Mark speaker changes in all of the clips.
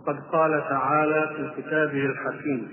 Speaker 1: وقد قال تعالى في كتابه الحكيم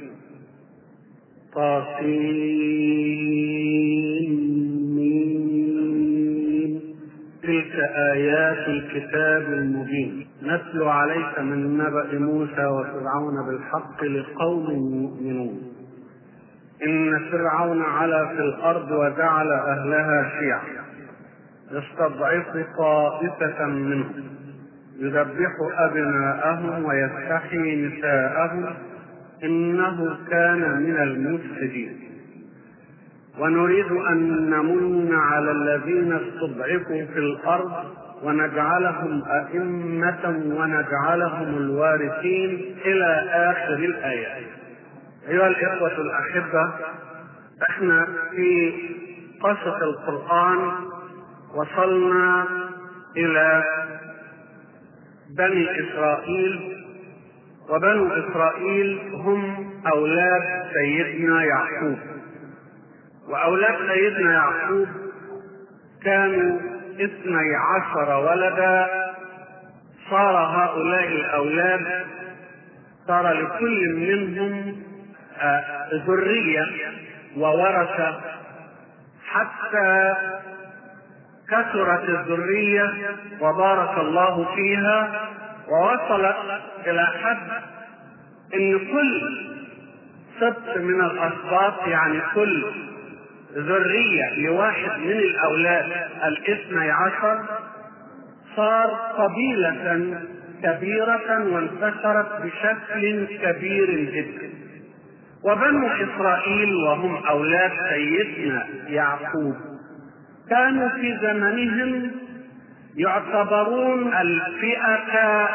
Speaker 1: طاسين تلك آيات الكتاب المبين نتلو عليك من نبأ موسى وفرعون بالحق لقوم يؤمنون إن فرعون علا في الأرض وجعل أهلها شيعا يستضعف طائفة منهم يذبح أبناءهم ويستحيي نساءهم إنه كان من المفسدين ونريد أن نمن على الذين استضعفوا في الأرض ونجعلهم أئمة ونجعلهم الوارثين إلى آخر الآيات أيها الإخوة الأحبة احنا في قصة القرآن وصلنا إلى بني إسرائيل وبنو إسرائيل هم أولاد سيدنا يعقوب وأولاد سيدنا يعقوب كانوا اثني عشر ولدا صار هؤلاء الأولاد صار لكل منهم ذرية وورثة حتى كثرت الذرية وبارك الله فيها ووصلت إلى حد إن كل سبت من الأسباط يعني كل ذرية لواحد من الأولاد الاثني عشر صار قبيلة كبيرة وانتشرت بشكل كبير جدا وبنو إسرائيل وهم أولاد سيدنا يعقوب كانوا في زمنهم يعتبرون الفئة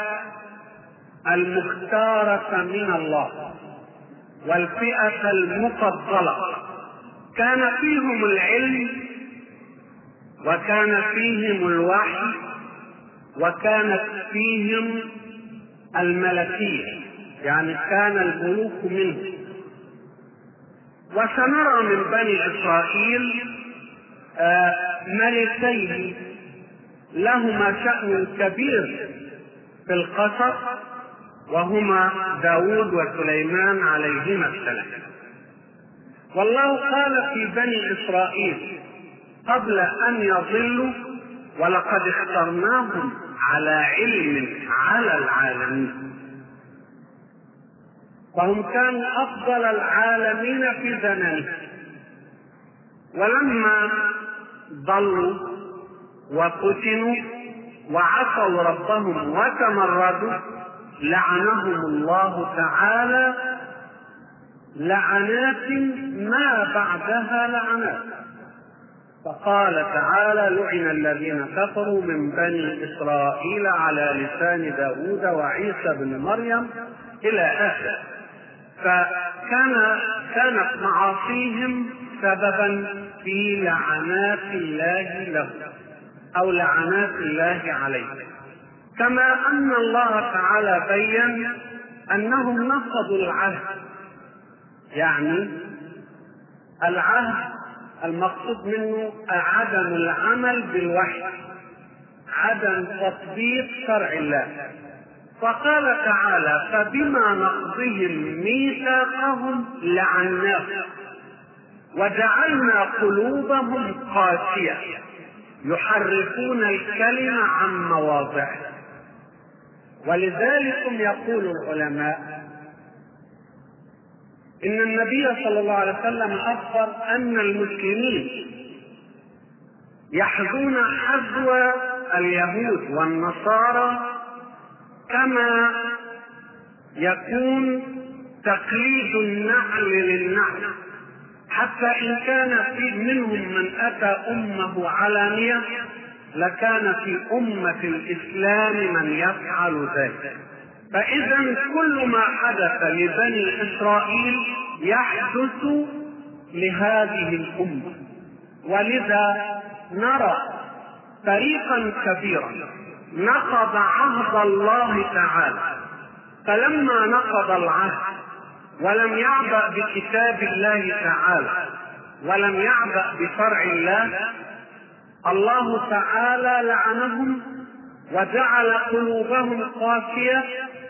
Speaker 1: المختارة من الله والفئة المفضلة كان فيهم العلم وكان فيهم الوحي وكانت فيهم الملكية يعني كان الملوك منهم وسنرى من بني إسرائيل ملكين لهما شأن كبير في القصر وهما داود وسليمان عليهما السلام والله قال في بني إسرائيل قبل أن يضلوا ولقد اخترناهم على علم على العالمين فهم كانوا أفضل العالمين في زمانهم ولما ضلوا وفتنوا وعصوا ربهم وتمردوا لعنهم الله تعالى لعنات ما بعدها لعنات فقال تعالى لعن الذين كفروا من بني إسرائيل على لسان داود وعيسى بن مريم إلى آخر فكان كانت معاصيهم سببا في لعنات الله له او لعنات الله عليه كما ان الله تعالى بين انهم نقضوا العهد يعني العهد المقصود منه عدم العمل بالوحي عدم تطبيق شرع الله فقال تعالى فبما نقضهم ميثاقهم لعناهم وجعلنا قلوبهم قاسية يحرفون الكلمة عن مواضعه ولذلك يقول العلماء إن النبي صلى الله عليه وسلم أخبر أن المسلمين يحذون حذو اليهود والنصارى كما يكون تقليد النعل للنعل حتى إن كان في منهم من أتى أمه علانية لكان في أمة الإسلام من يفعل ذلك فإذا كل ما حدث لبني إسرائيل يحدث لهذه الأمة ولذا نرى فريقا كبيرا نقض عهد الله تعالى فلما نقض العهد ولم يعبأ بكتاب الله تعالى ولم يعبأ بشرع الله الله تعالى لعنهم وجعل قلوبهم قاسية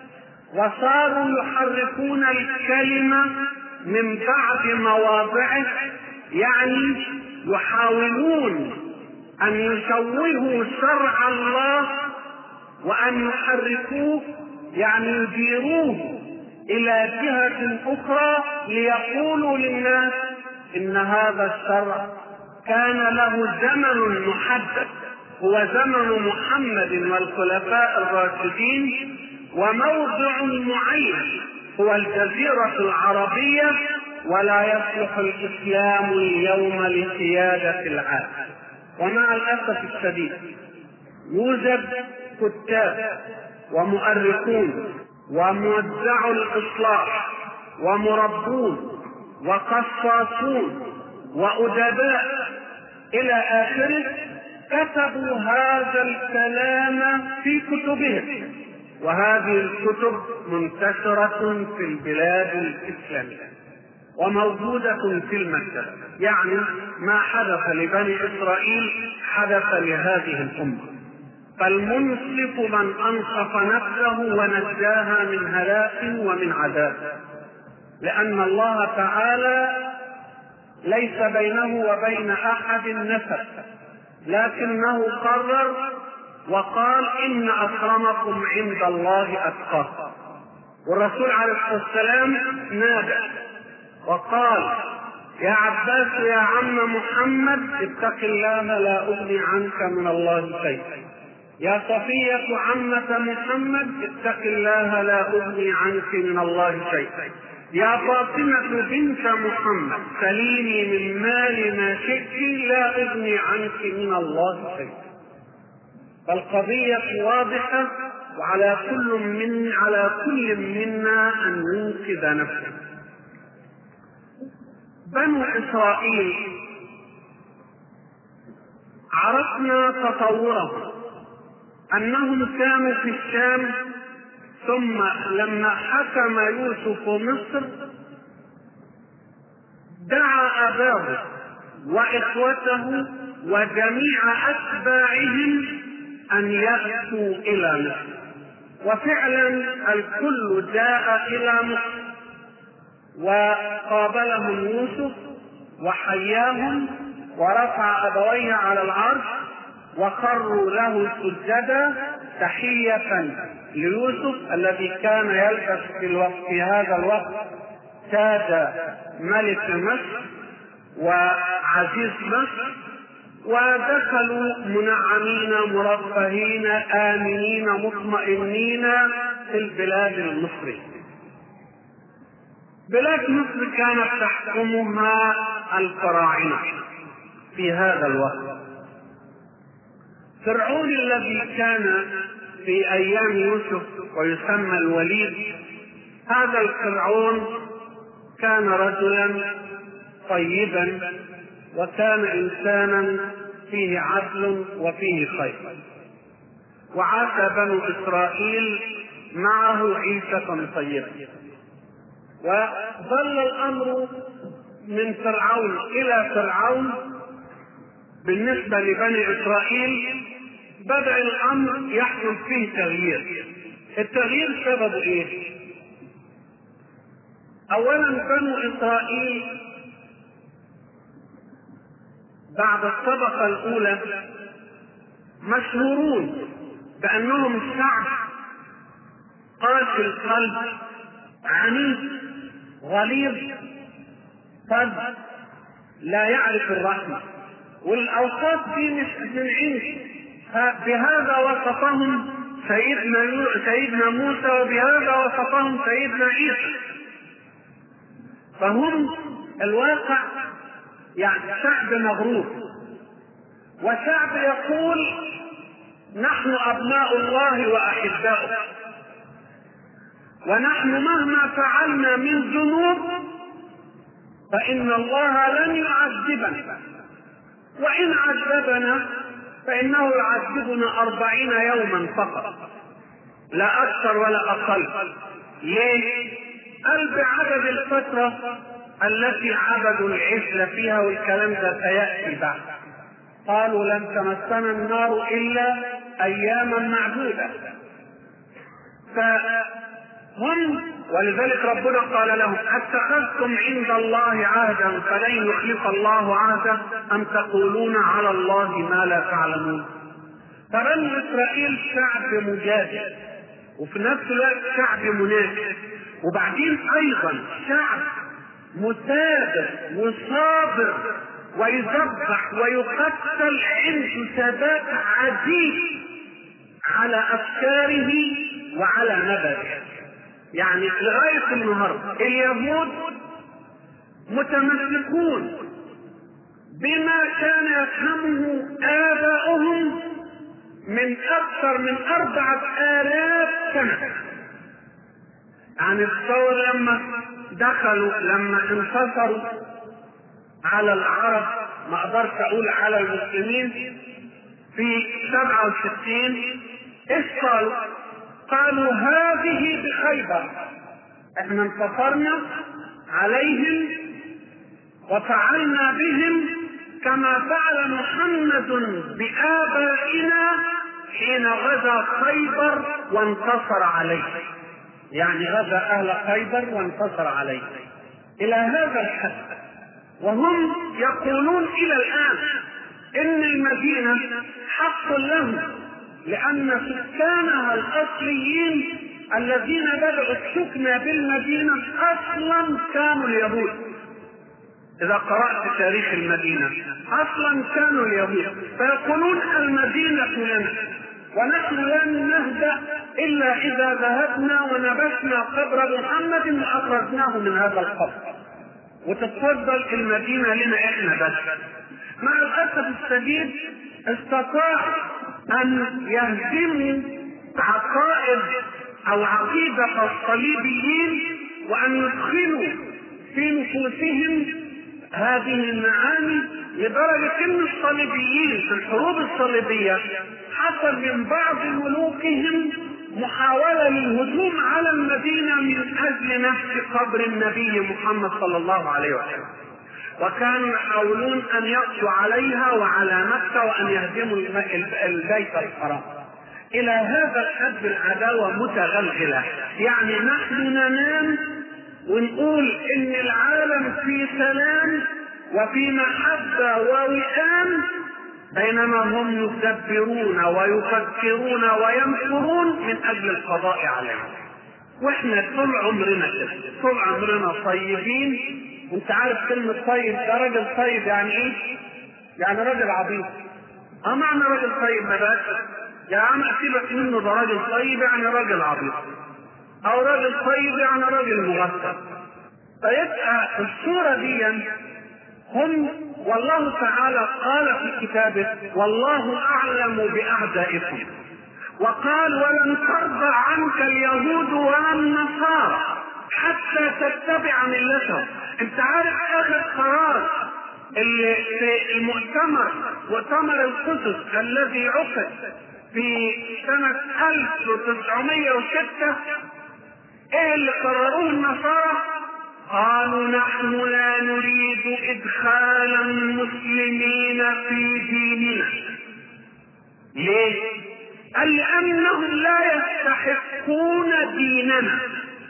Speaker 1: وصاروا يحرفون الكلمة من بعد مواضعه يعني يحاولون أن يشوهوا شرع الله وأن يحرفوه يعني يديروه إلى جهة أخرى ليقولوا للناس إن هذا الشرع كان له زمن محدد هو زمن محمد والخلفاء الراشدين وموضع معين هو الجزيرة العربية ولا يصلح الإسلام اليوم لقيادة العالم ومع الأسف الشديد يوجد كتاب ومؤرخون وموزع الإصلاح ومربون وقصاصون وأدباء إلى آخره كتبوا هذا الكلام في كتبهم وهذه الكتب منتشرة في البلاد الإسلامية وموجودة في المكتبة يعني ما حدث لبني إسرائيل حدث لهذه الأمة فالمنصف من أنصف نفسه ونجاها من هلاك ومن عذاب لأن الله تعالى ليس بينه وبين أحد نسب لكنه قرر وقال إن أكرمكم عند الله أتقاكم والرسول عليه الصلاة والسلام نادى وقال يا عباس يا عم محمد اتق الله لا أغني عنك من الله شيئا يا صفية عمة محمد اتق الله لا أغني عنك من الله شيئا يا فاطمة بنت محمد سليني من مال ما شئت لا أغني عنك من الله شيئا فالقضية واضحة وعلى كل من على كل منا أن ينقذ نفسه بنو إسرائيل عرفنا تطورهم أنهم كانوا في الشام ثم لما حكم يوسف مصر دعا أباه وإخوته وجميع أتباعهم أن يأتوا إلى مصر وفعلا الكل جاء إلى مصر وقابلهم يوسف وحياهم ورفع أبويه على العرش وخروا له سجدا تحية ليوسف الذي كان يلبس في, الوقت في هذا الوقت تاج ملك مصر وعزيز مصر ودخلوا منعمين مرفهين آمنين مطمئنين في البلاد المصرية بلاد مصر كانت تحكمها الفراعنة في هذا الوقت فرعون الذي كان في ايام يوسف ويسمى الوليد هذا الفرعون كان رجلا طيبا وكان انسانا فيه عدل وفيه خير وعاش بنو اسرائيل معه عيشة طيبة وظل الامر من فرعون الى فرعون بالنسبة لبني إسرائيل بدأ الأمر يحصل فيه تغيير التغيير سببه إيه؟ أولا بنو إسرائيل بعد الطبقة الأولى مشهورون بأنهم شعب قاسي القلب عنيف غليظ قد لا يعرف الرحمه والاوصاف دي مش بنعيش بهذا وصفهم سيدنا سيدنا موسى وبهذا وصفهم سيدنا عيسى فهم الواقع يعني شعب مغرور وشعب يقول نحن ابناء الله واحباؤه ونحن مهما فعلنا من ذنوب فان الله لن يعذبنا وإن عذبنا فإنه يعذبنا أربعين يوما فقط لا أكثر ولا أقل ليه؟ قال بعدد الفترة التي عبدوا العزل فيها والكلام ده سيأتي بعد قالوا لن تمسنا النار إلا أياما معدودة هم ولذلك ربنا قال لهم اتخذتم عند الله عهدا فلن يخلف الله عهده ام تقولون على الله ما لا تعلمون فبنو اسرائيل شعب مجادل وفي نفس الوقت شعب منافق وبعدين ايضا شعب مثابر وصابر ويذبح ويقتل عنده ثبات عجيب على افكاره وعلى نبذه يعني لغايه النهارده اليهود متمسكون بما كان يفهمه آباؤهم من أكثر من أربعة آلاف سنة يعني تصور لما دخلوا لما انتصروا على العرب ما اقدرش اقول على المسلمين في 67 ايش قالوا؟ قالوا هذه بخيبر احنا انتصرنا عليهم وفعلنا بهم كما فعل محمد بآبائنا حين غزا خيبر وانتصر عليه يعني غزا أهل خيبر وانتصر عليه إلى هذا الحد وهم يقولون إلى الآن إن المدينة حق لهم لأن سكانها الأصليين الذين بدأوا السكن بالمدينة أصلا كانوا اليهود إذا قرأت تاريخ المدينة أصلا كانوا اليهود فيقولون المدينة لنا ونحن لن نهدأ إلا إذا ذهبنا ونبشنا قبر محمد وأخرجناه من هذا القبر وتتفضل المدينة لنا إحنا بس مع الأسف الشديد استطاع أن يهزموا عقائد أو عقيدة الصليبيين وأن يدخلوا في نفوسهم هذه المعاني لدرجة أن الصليبيين في الحروب الصليبية حصل من بعض ملوكهم محاولة للهجوم على المدينة من أجل نفس قبر النبي محمد صلى الله عليه وسلم وكانوا يحاولون أن يقضوا عليها وعلى مكة وأن يهدموا البيت الحرام إلى هذا الحد العداوة متغلغلة يعني نحن ننام ونقول إن العالم في سلام وفي محبة ووئام بينما هم يدبرون ويفكرون ويمكرون من اجل القضاء عليهم واحنا طول عمرنا كده طول عمرنا طيبين وانت عارف كلمة طيب ده راجل طيب يعني ايه؟ يعني راجل عبيط اه معنى راجل طيب ما بقاش يا عم سيبك منه ده راجل طيب يعني راجل عبيط او راجل طيب يعني راجل مغفل فيبقى الصورة دي هم والله تعالى قال في كتابه والله اعلم باعدائكم وقال ولن ترضى عنك اليهود ولا النصارى حتى تتبع ملتهم انت عارف اخر قرار اللي في المؤتمر مؤتمر القدس الذي عقد في سنة 1906 ايه اللي قرروه النصارى قالوا نحن لا نريد ادخال المسلمين في ديننا ليه قال لانهم لا يستحقون ديننا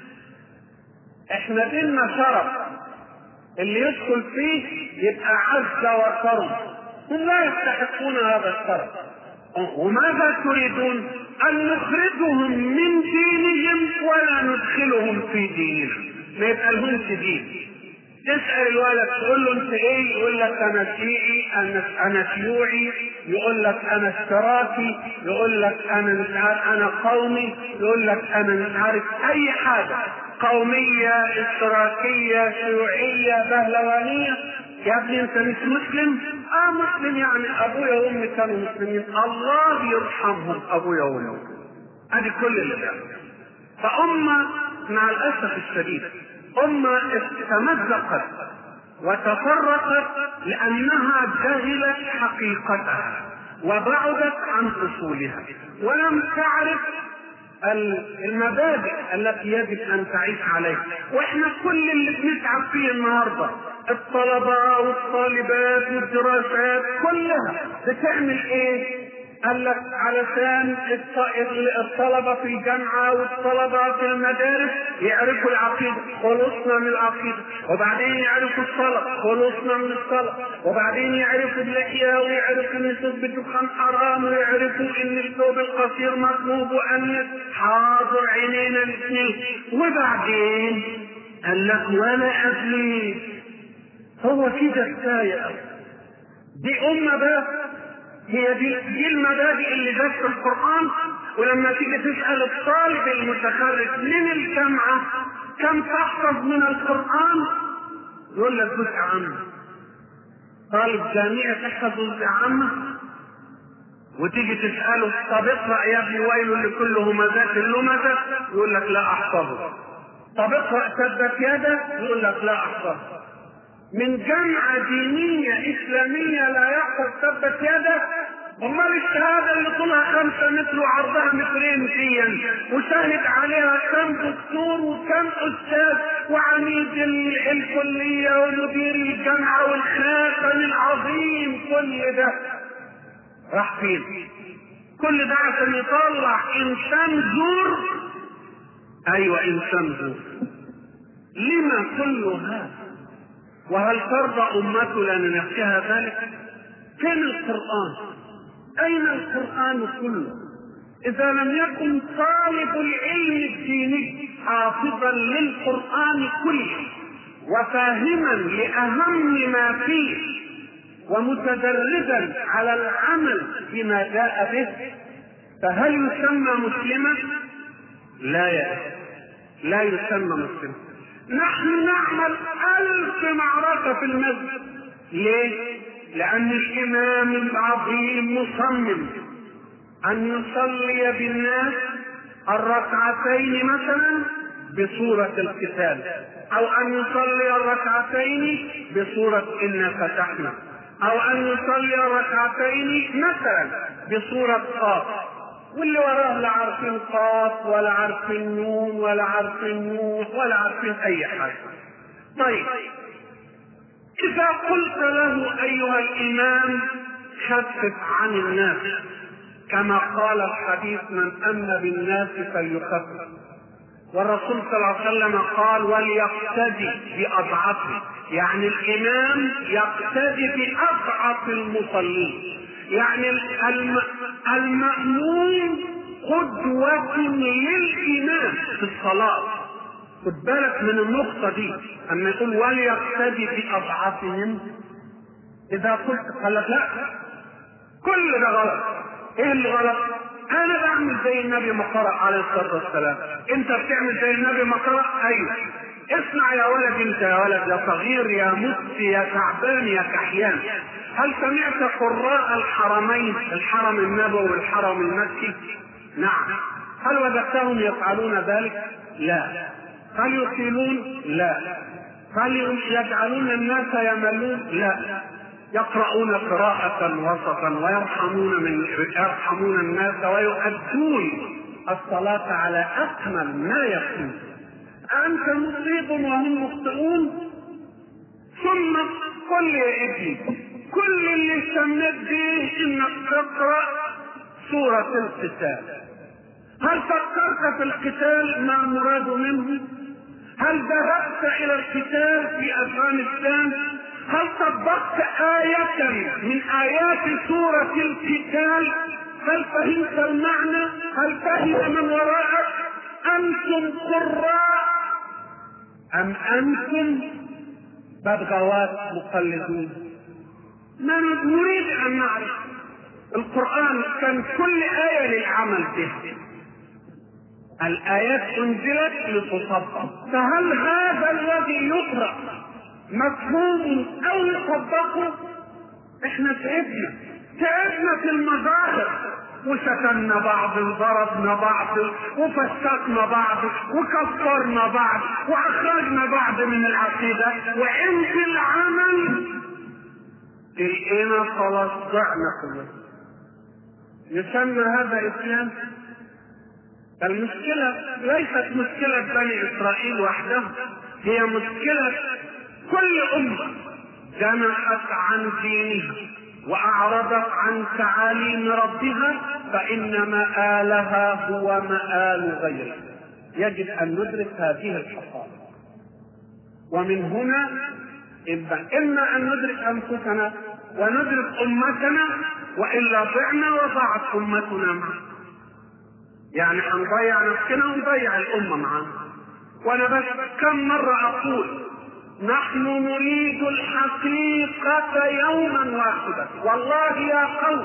Speaker 1: احنا ديننا شرف اللي يدخل فيه يبقى عز وكرم هم لا يستحقون هذا الشرف وماذا تريدون ان نخرجهم من دينهم ولا ندخلهم في ديننا ما يبقى لهمش دين تسأل الولد تقول له انت ايه يقول لك انا شيعي انا انا شيوعي يقول لك انا اشتراكي يقول لك انا مش عارف انا قومي يقول لك انا مش عارف اي حاجه قوميه اشتراكيه شيوعيه بهلوانيه يا ابني انت مش مسلم؟ اه مسلم يعني ابويا وامي كانوا مسلمين الله يرحمهم ابويا وامي ادي كل اللي بيعمل فأمة مع الأسف الشديد أمة تمزقت وتفرقت لأنها جهلت حقيقتها وبعدت عن أصولها ولم تعرف المبادئ التي يجب ان تعيش عليها واحنا كل اللي بنتعب فيه النهارده الطلبه والطالبات والدراسات كلها بتعمل ايه قال لك علشان الطلبة في الجامعة والطلبة في المدارس يعرفوا العقيدة خلصنا من العقيدة وبعدين يعرفوا الصلاة خلصنا من الصلاة وبعدين يعرفوا اللحية ويعرفوا ان شرب الدخان حرام ويعرفوا ان الثوب القصير مطلوب وان حاضر عينينا الاثنين وبعدين قال لك ولا ابليس هو كده كفايه دي امه بس هي دي, دي المبادئ اللي جت في القرآن ولما تيجي تسأل الطالب المتخرج من الجامعة كم تحفظ من القرآن يقول لك جزء عام طالب جامعي تحفظ جزء عامة وتيجي تسأله طب اقرأ يا ابني ويل لكل همزات اللمزة يقول لك لا أحفظه طب اقرأ سدت يده يقول لك لا أحفظه من جامعة دينية إسلامية لا يحفظ ثبت يده امال الشهاده اللي طولها خمسة متر وعرضها مترين فيا وشاهد عليها كم دكتور وكم استاذ وعميد الكليه ومدير الجامعه والخاتم العظيم كل ده راح فين؟ كل ده عشان يطلع انسان زور ايوه انسان زور لما كل هذا؟ وهل ترضى امتنا لنفسها ذلك؟ فين القران؟ أين القرآن كله؟ إذا لم يكن طالب العلم الديني حافظا للقرآن كله وفاهما لأهم ما فيه ومتدربا على العمل بما جاء به فهل يسمى مسلما؟ لا يا لا يسمى مسلما نحن نعمل ألف معركة في المسجد ليه؟ لأن الإمام العظيم مصمم أن يصلي بالناس الركعتين مثلا بصورة القتال أو أن يصلي الركعتين بصورة إنا فتحنا أو أن يصلي الركعتين مثلا بصورة قاف واللي وراه لا عارفين قاف ولا عارفين نون ولا عارفين نوح ولا عارفين أي حاجة طيب إذا قلت له أيها الإمام خفف عن الناس كما قال الحديث من أمن بالناس فليخفف والرسول صلى الله عليه وسلم قال وليقتدي بأضعفه يعني الإمام يقتدي بأضعف المصلين يعني المأمون قدوة للإمام في الصلاة خد بالك من النقطة دي أما يقول وليقتدي بأضعافهم إذا قلت قال لك لا كل ده غلط إيه اللي غلط؟ أنا بعمل زي النبي ما قرأ عليه الصلاة والسلام أنت بتعمل زي النبي ما قرأ أيوه اسمع يا ولد أنت يا ولد يا صغير يا مفتي يا تعبان يا كحيان هل سمعت قراء الحرمين الحرم النبوي والحرم المكي؟ نعم هل وجدتهم يفعلون ذلك؟ لا هل يطيلون؟ لا. هل يجعلون الناس يملون؟ لا. يقرؤون قراءة وسطا ويرحمون من يرحمون الناس ويؤدون الصلاة على أكمل ما يكون. أنت مصيب وهم مخطئون ثم قل يا ابني كل اللي سميت به انك تقرا سورة القتال هل فكرت في القتال ما المراد منه؟ هل ذهبت الى القتال في افغانستان هل طبقت آية من آيات سورة القتال هل فهمت المعنى هل فهم من وراءك أنتم قراء أم أنتم ببغاوات مقلدون ما نريد أن نعرف القرآن كان كل آية للعمل به الآيات أنزلت لتطبق فهل هذا الذي يقرأ مفهوم أو يطبقه احنا تعبنا تعبنا في المظاهر وشتمنا بعض وضربنا بعض وفسقنا بعض وكفرنا بعض واخرجنا بعض من العقيده وعند العمل لقينا خلاص ضعنا كلنا يسمى هذا اسلام المشكلة ليست مشكلة بني إسرائيل وحدهم هي مشكلة كل أمة جمعت عن دينها وأعرضت عن تعاليم ربها فإن مآلها هو مآل غيرها يجب أن ندرك هذه الحقائق ومن هنا إما أن ندرك أنفسنا وندرك أمتنا وإلا ضعنا وضاعت أمتنا معنا يعني هنضيع نفسنا ونضيع الأمة معنا وأنا بس كم مرة أقول نحن نريد الحقيقة يوما واحدا والله يا قوم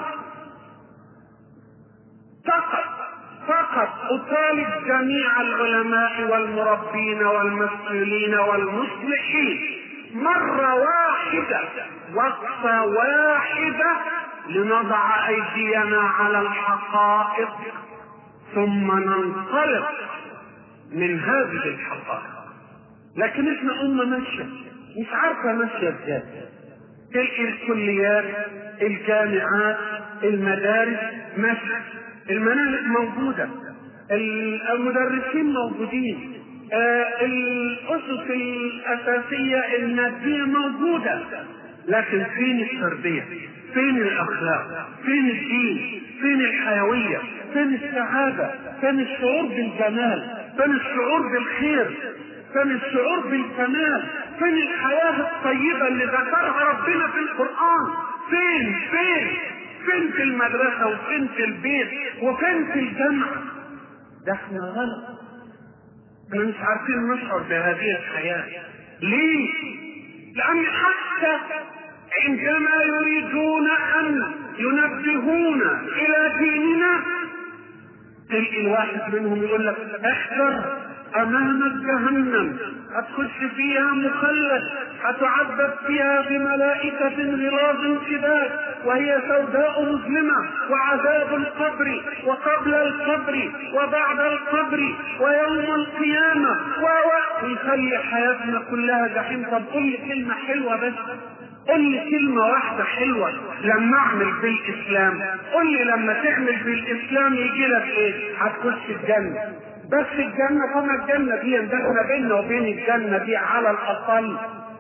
Speaker 1: فقط فقط أطالب جميع العلماء والمربين والمسؤولين والمصلحين مرة واحدة وقفة واحدة لنضع أيدينا على الحقائق ثم ننطلق من هذه الحقائق لكن احنا أمة ماشية مش عارفة ماشية ازاي تلك الكليات الجامعات المدارس ماشية المناهج موجودة المدرسين موجودين آه الأسس الأساسية المادية موجودة لكن فين التربية فين الأخلاق فين الدين فين الحيوية فين السعادة فين الشعور بالجمال فين الشعور بالخير فين الشعور بالكمال فين الحياة الطيبة اللي ذكرها ربنا في القرآن فين فين فين في المدرسة وفين في البيت وفين في الجامعة ده احنا غلط احنا مش عارفين نشعر بهذه الحياة ليه؟ لأن حتى عندما يريدون أن ينبهونا إلى ديننا تلقي الواحد منهم يقول لك احذر امامك جهنم هتخش فيها مخلد هتعذب فيها بملائكة غلاظ شداد وهي سوداء مظلمة وعذاب القبر وقبل القبر وبعد القبر ويوم القيامة ويخلي حياتنا كلها جحيم طب قل لي كلمة حلوة بس قل لي كلمة واحدة حلوة لما اعمل بالاسلام قل لي لما تعمل بالاسلام يجي لك ايه هتخش الجنة بس الجنة طبعا الجنة دي ده احنا بيننا وبين الجنة دي على الأقل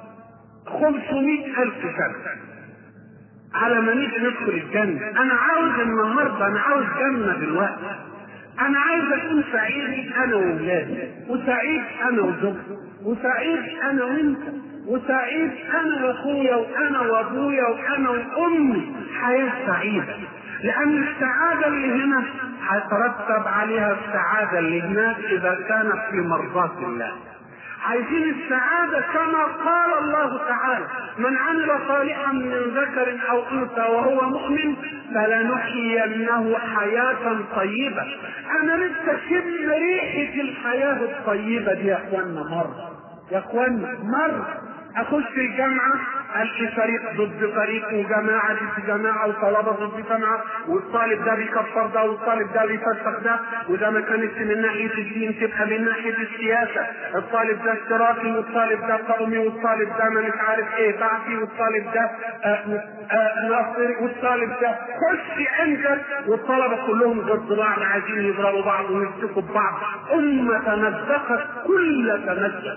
Speaker 1: 500 ألف سنة على ما نيجي ندخل الجنة أنا عاوز النهاردة أنا عاوز جنة دلوقتي أنا عايز أكون سعيد أنا وأولادي وسعيد أنا وزوجتي وسعيد أنا وأنت وسعيد أنا وأخويا وأنا وأبويا وأنا وأمي حياة سعيدة لأن السعادة اللي هنا هيترتب عليها السعادة اللي هناك إذا كانت في مرضاة الله. عايزين السعادة كما قال الله تعالى من عمل صالحا من ذكر أو أنثى وهو مؤمن فلنحيينه حياة طيبة أنا لسه شم ريحة الحياة الطيبة دي يا إخوانا مرة يا إخوانا مرة اخش الجامعه الاقي فريق ضد فريق وجماعه ضد جماعه وطلبه ضد جماعه والطالب ده بيكفر ده والطالب ده بيفسق ده وده ما كانتش من ناحيه الدين تبقى من ناحيه السياسه الطالب ده اشتراكي والطالب ده قومي والطالب ده ما مش عارف ايه بعثي والطالب ده آه آه ناصري والطالب ده خش عندك والطلبه كلهم ضد بعض عايزين يضربوا بعض ويمسكوا ببعض امه تمزقت كل تمزق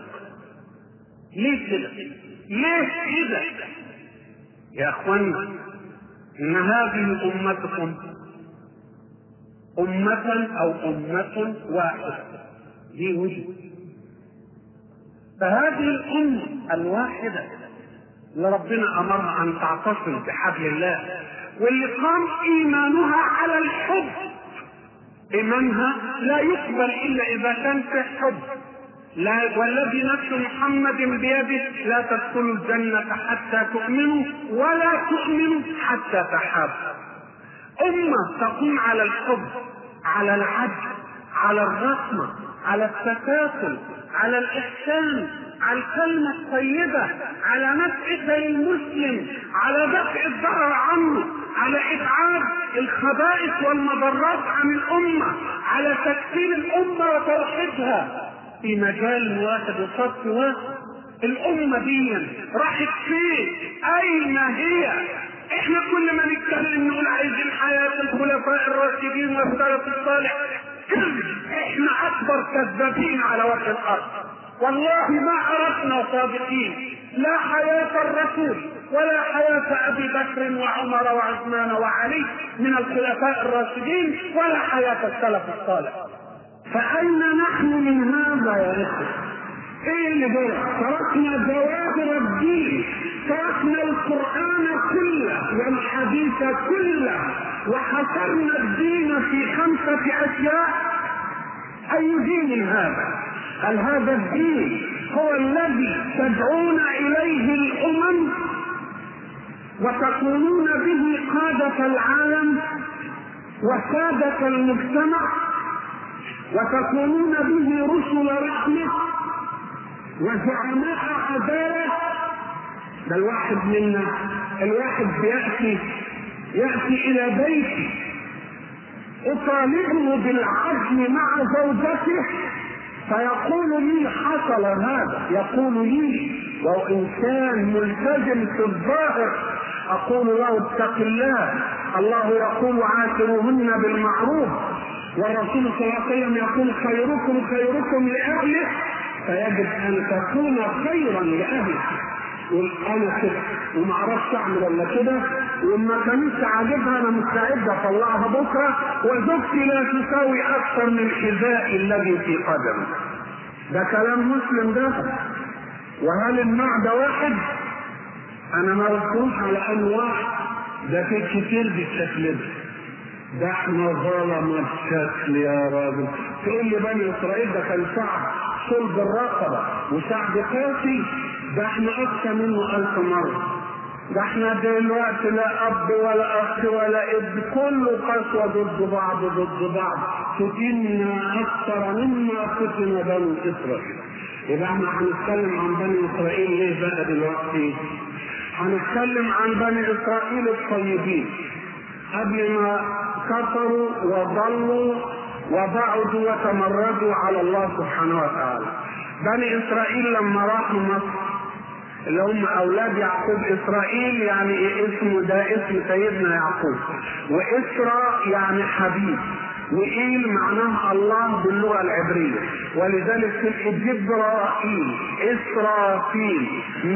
Speaker 1: ليه كده؟ ليه كده؟ يا اخوانا ان هذه امتكم أمة أو أمة واحدة دي وجه فهذه الأمة الواحدة اللي ربنا أمرها أن تعتصم بحبل الله واللي قام إيمانها على الحب إيمانها لا يقبل إلا إذا كان في حب لا والذي نفس محمد بيده لا تدخلوا الجنة حتى تؤمنوا ولا تؤمنوا حتى تحابوا أمة تقوم على الحب على العدل على الرحمة على التكافل على الإحسان على الكلمة الطيبة على نفع المسلم على دفع الضرر عنه على إبعاد الخبائث والمضرات عن الأمة على تكفير الأمة وتوحيدها في مجال واحد وصف واحد الأمة دي راحت فين؟ أين هي؟ احنا كل ما نتكلم نقول عايزين حياة الخلفاء الراشدين والسلف الصالح احنا أكبر كذابين على وجه الأرض والله ما عرفنا صادقين لا حياة الرسول ولا حياة أبي بكر وعمر وعثمان وعلي من الخلفاء الراشدين ولا حياة السلف الصالح فأين نحن من هذا يا إخوة؟ ايه اللي جاي؟ تركنا جواهر الدين تركنا القرآن كله والحديث كله وحصرنا الدين في خمسة أشياء أي دين هذا؟ هل هذا الدين هو الذي تدعون إليه الأمم وتكونون به قادة العالم وسادة المجتمع وتكونون به رسل رحمة وزعماء عدالة ده الواحد منا الواحد بيأتي يأتي إلى بيتي أطالبه بالعزم مع زوجته فيقول لي حصل هذا يقول لي وهو إنسان ملتزم في الظاهر أقول له اتق الله الله يقول عاشروهن بالمعروف والرسول صلى الله عليه وسلم يقول خيركم خيركم لأهله فيجب ان تكون خيرا لاهلك يقول انا كده وما اعرفش اعمل الا كده وما كانتش عاجبها انا مستعد اطلعها بكره وزوجتي لا تساوي اكثر من حذائي الذي في قدمي ده كلام مسلم ده وهل النوع ده واحد؟ انا ما بذكرش على ان واحد ده في كتير بالشكل ده ده احنا ظلم الشكل يا راجل تقول لي بني اسرائيل ده كان شعب صلب الرقبه وشعب قاسي ده احنا اقسى منه الف مره ده احنا دلوقتي لا اب ولا اخ ولا ابن كله قسوه ضد بعض ضد بعض فتنا اكثر مما فتن بني اسرائيل يبقى احنا هنتكلم عن بني اسرائيل ليه بقى دلوقتي؟ هنتكلم عن بني اسرائيل الطيبين قبل ما كفروا وضلوا وبعدوا وتمردوا على الله سبحانه وتعالى بني اسرائيل لما راحوا مصر اللي هم اولاد يعقوب اسرائيل يعني إيه اسمه ده اسم سيدنا يعقوب واسرى يعني حبيب وإيل معناه الله باللغة العبرية ولذلك في جبرائيل إسرافيل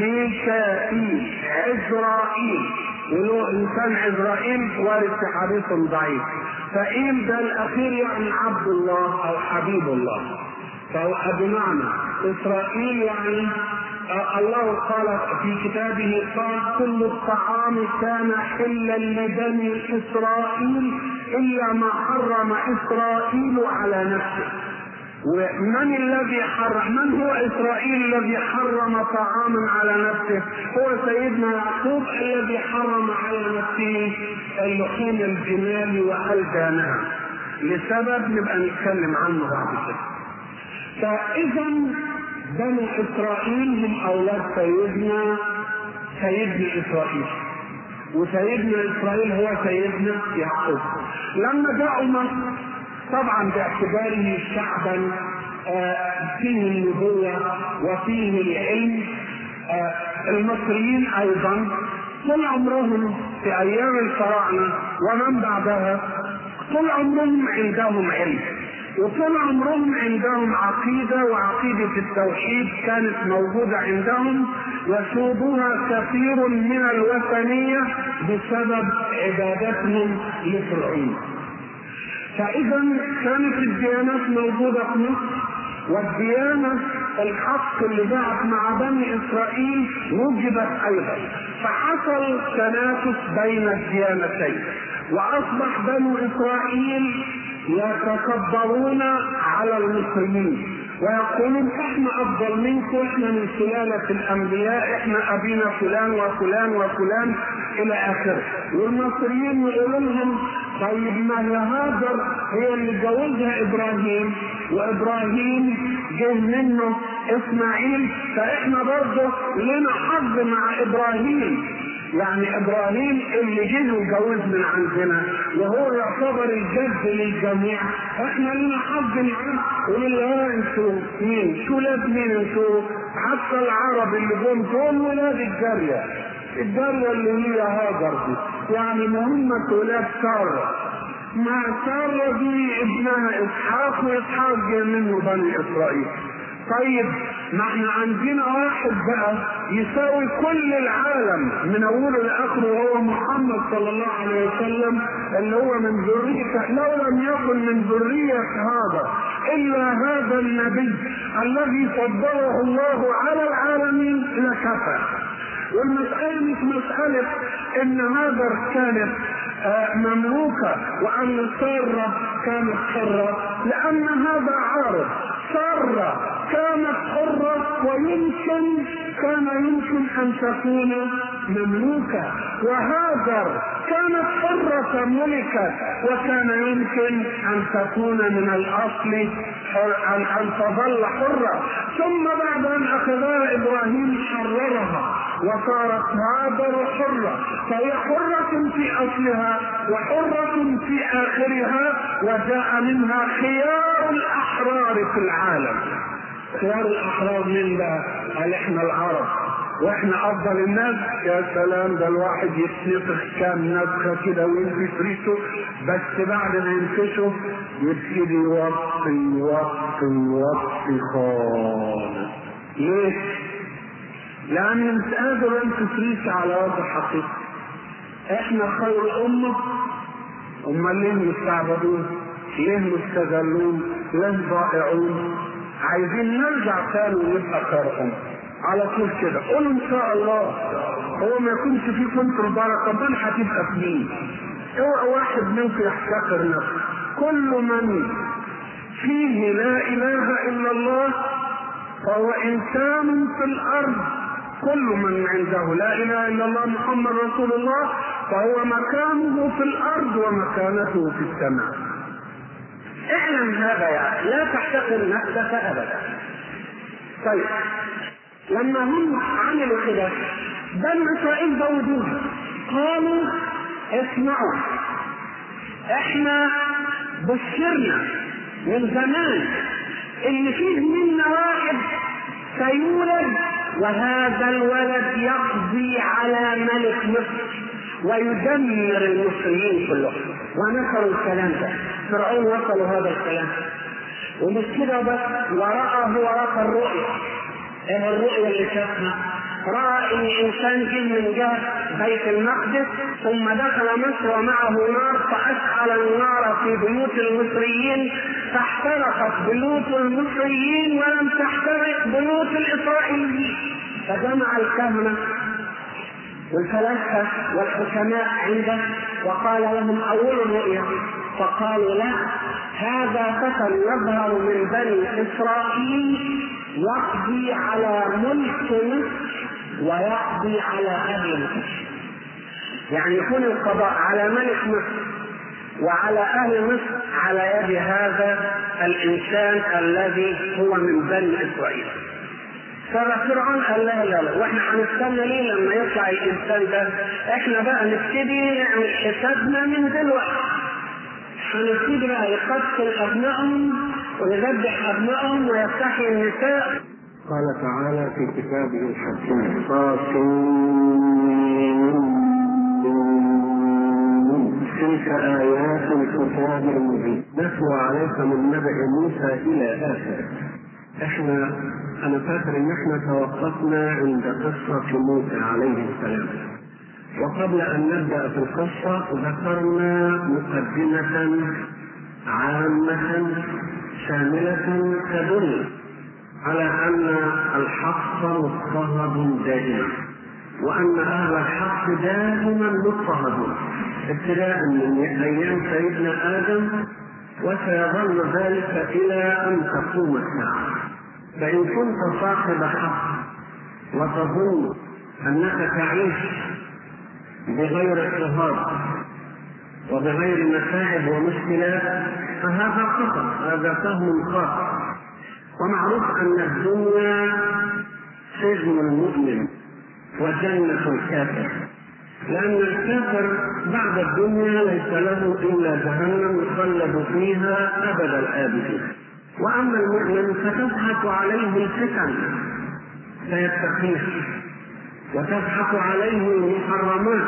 Speaker 1: ميكائيل عزرائيل وله إنسان عزرائيل وارد في حديث ضعيف فإيل ده الأخير يعني عبد الله أو حبيب الله فهو بمعنى إسرائيل يعني الله قال في كتابه قال كل الطعام كان حلا لبني اسرائيل الا ما حرم اسرائيل على نفسه ومن الذي حرم من هو اسرائيل الذي حرم طعاما على نفسه هو سيدنا يعقوب الذي حرم على نفسه اللحوم الجمال والدانها لسبب نبقى نتكلم عنه بعد كده فاذا بنو اسرائيل هم اولاد سيدنا سيدنا اسرائيل وسيدنا اسرائيل هو سيدنا يعقوب لما جاءوا مصر طبعا باعتباره شعبا فيه النبوة وفيه العلم المصريين أيضا طول عمرهم في أيام الفراعنة ومن بعدها طول عمرهم عندهم علم وطول عمرهم عندهم عقيدة وعقيدة التوحيد كانت موجودة عندهم يسودها كثير من الوثنية بسبب عبادتهم لفرعون فإذا كانت الديانات موجودة في مصر والديانة الحق اللي جاءت مع بني إسرائيل وجدت أيضا فحصل تنافس بين الديانتين وأصبح بنو إسرائيل يتكبرون على المسلمين ويقولون احنا افضل منكم احنا من سلالة الانبياء احنا ابينا فلان وفلان وفلان الى اخره والمصريين يقولوا لهم طيب ما هي هاجر هي اللي جوزها ابراهيم وابراهيم جه منه اسماعيل فاحنا برضه لنا حظ مع ابراهيم يعني ابراهيم اللي جه وجوز من عندنا وهو يعتبر الجد للجميع احنا لنا حظ معاه ونقول له انتوا مين؟ شو ولاد مين انتوا؟ حتى العرب اللي جم دول ولاد الجاريه الجاريه اللي هي هاجر دي يعني مهمة ولاد سارة مع سارة دي ابنها اسحاق واسحاق جه منه بني اسرائيل طيب ما احنا عندنا واحد بقى يساوي كل العالم من اوله لاخره وهو محمد صلى الله عليه وسلم اللي هو من ذريته لو لم يكن من ذريه هذا الا هذا النبي الذي فضله الله على العالمين لكفى والمسألة مش مسألة إن هاجر كانت مملوكة وأن سارة كانت حرة لأن هذا عارض سارة كانت حرة ويمكن كان يمكن أن تكون مملوكة وهاجر كانت حرة ملكة وكان يمكن أن تكون من الأصل أن أن تظل حرة ثم بعد أن أخذها إبراهيم حررها وصارت هاجر حرة فهي حرة في أصلها وحرة في آخرها وجاء منها خيار الأحرار في العالم خيار الأحرار من بقى؟ قال إحنا العرب واحنا افضل الناس يا سلام ده الواحد يتنفخ كام نفخه كده وينفش ريشه بس بعد ما ينفشه يبتدي يوطي يوطي يوطي خالص ليه؟ لأن مش قادر ينفش ريشه على وجه حقيقي احنا خير أمة أمال ليه مستعبدون؟ ليه مستغلون؟ ليه ضائعون؟ عايزين نرجع تاني ونبقى خير أمة على طول كده قول ان شاء الله هو ما يكونش فيه كنت البركه بل هتبقى في مين اوعى واحد منكم يحتقر نفسه كل من فيه لا اله الا الله فهو انسان في الارض كل من عنده لا اله الا الله محمد رسول الله فهو مكانه في الارض ومكانته في السماء اعلم هذا يعني لا تحتقر نفسك ابدا طيب لما هم عملوا كده بنو اسرائيل زودوها قالوا اسمعوا احنا بشرنا من زمان ان فيه منا واحد سيولد وهذا الولد يقضي على ملك مصر ويدمر المصريين كلهم ونشروا الكلام ده فرعون وصلوا هذا الكلام ومش كده بس ورأى هو رأى الرؤيا ايه الرؤيا اللي شافها؟ راى ان انسان جه من جهه بيت المقدس ثم دخل مصر ومعه نار فاشعل النار في بيوت المصريين فاحترقت بيوت المصريين ولم تحترق بيوت الاسرائيليين فجمع الكهنه والفلاسفه والحكماء عنده وقال لهم اول الرؤيا فقالوا لا هذا فتى يظهر من بني اسرائيل يقضي على ملك مصر ويقضي على اهل مصر يعني يكون القضاء على ملك مصر وعلى اهل مصر على يد هذا الانسان الذي هو من بني اسرائيل ففرعون قال لا لا لا واحنا هنستنى ليه لما يطلع الانسان ده احنا بقى نبتدي نعمل حسابنا من دلوقتي هنبتدي بقى يقتل ابنائهم ويذبح ابنائهم ويستحيي النساء
Speaker 2: قال تعالى في كتابه الحكيم تلك آيات الكتاب المبين نتلو عليك من نبأ موسى إلى آخره احنا أنا فاكر إن احنا توقفنا عند قصة موسى عليه السلام وقبل أن نبدأ في القصة ذكرنا مقدمة عامة شاملة تدل على أن الحق مضطهد دائما وأن أهل الحق دائما مضطهدون ابتداء من أيام سيدنا آدم وسيظل ذلك إلى أن تقوم الساعة فإن كنت صاحب حق وتظن أنك تعيش بغير اضطهاد وبغير متاعب ومشكلات فهذا خطأ هذا فهم خاطئ ومعروف أن الدنيا سجن المؤمن وجنة الكافر لأن الكافر بعد الدنيا ليس له إلا جهنم يخلد فيها أبد الآبدين وأما المؤمن فتزحف عليه الفتن فيتقيها وتزحف عليه المحرمات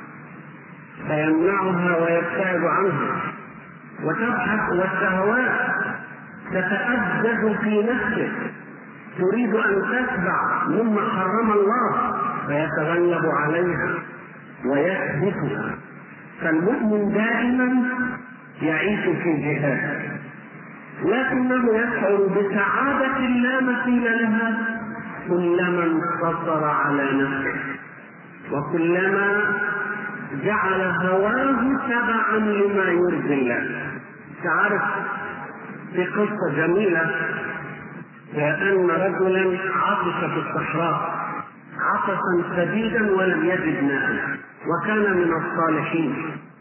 Speaker 2: فيمنعها ويبتعد عنها وتبحث والشهوات تتأجج في نفسه تريد أن تتبع مما حرم الله فيتغلب عليها ويحدثها فالمؤمن دائما يعيش في جهاد لكنه يشعر بسعادة لا مثيل لها كلما انتصر على نفسه وكلما جعل هواه تبعا لما يرضي الله تعرف في قصة جميلة أن رجلا عطش في الصحراء عطشا شديدا ولم يجد ماء وكان من الصالحين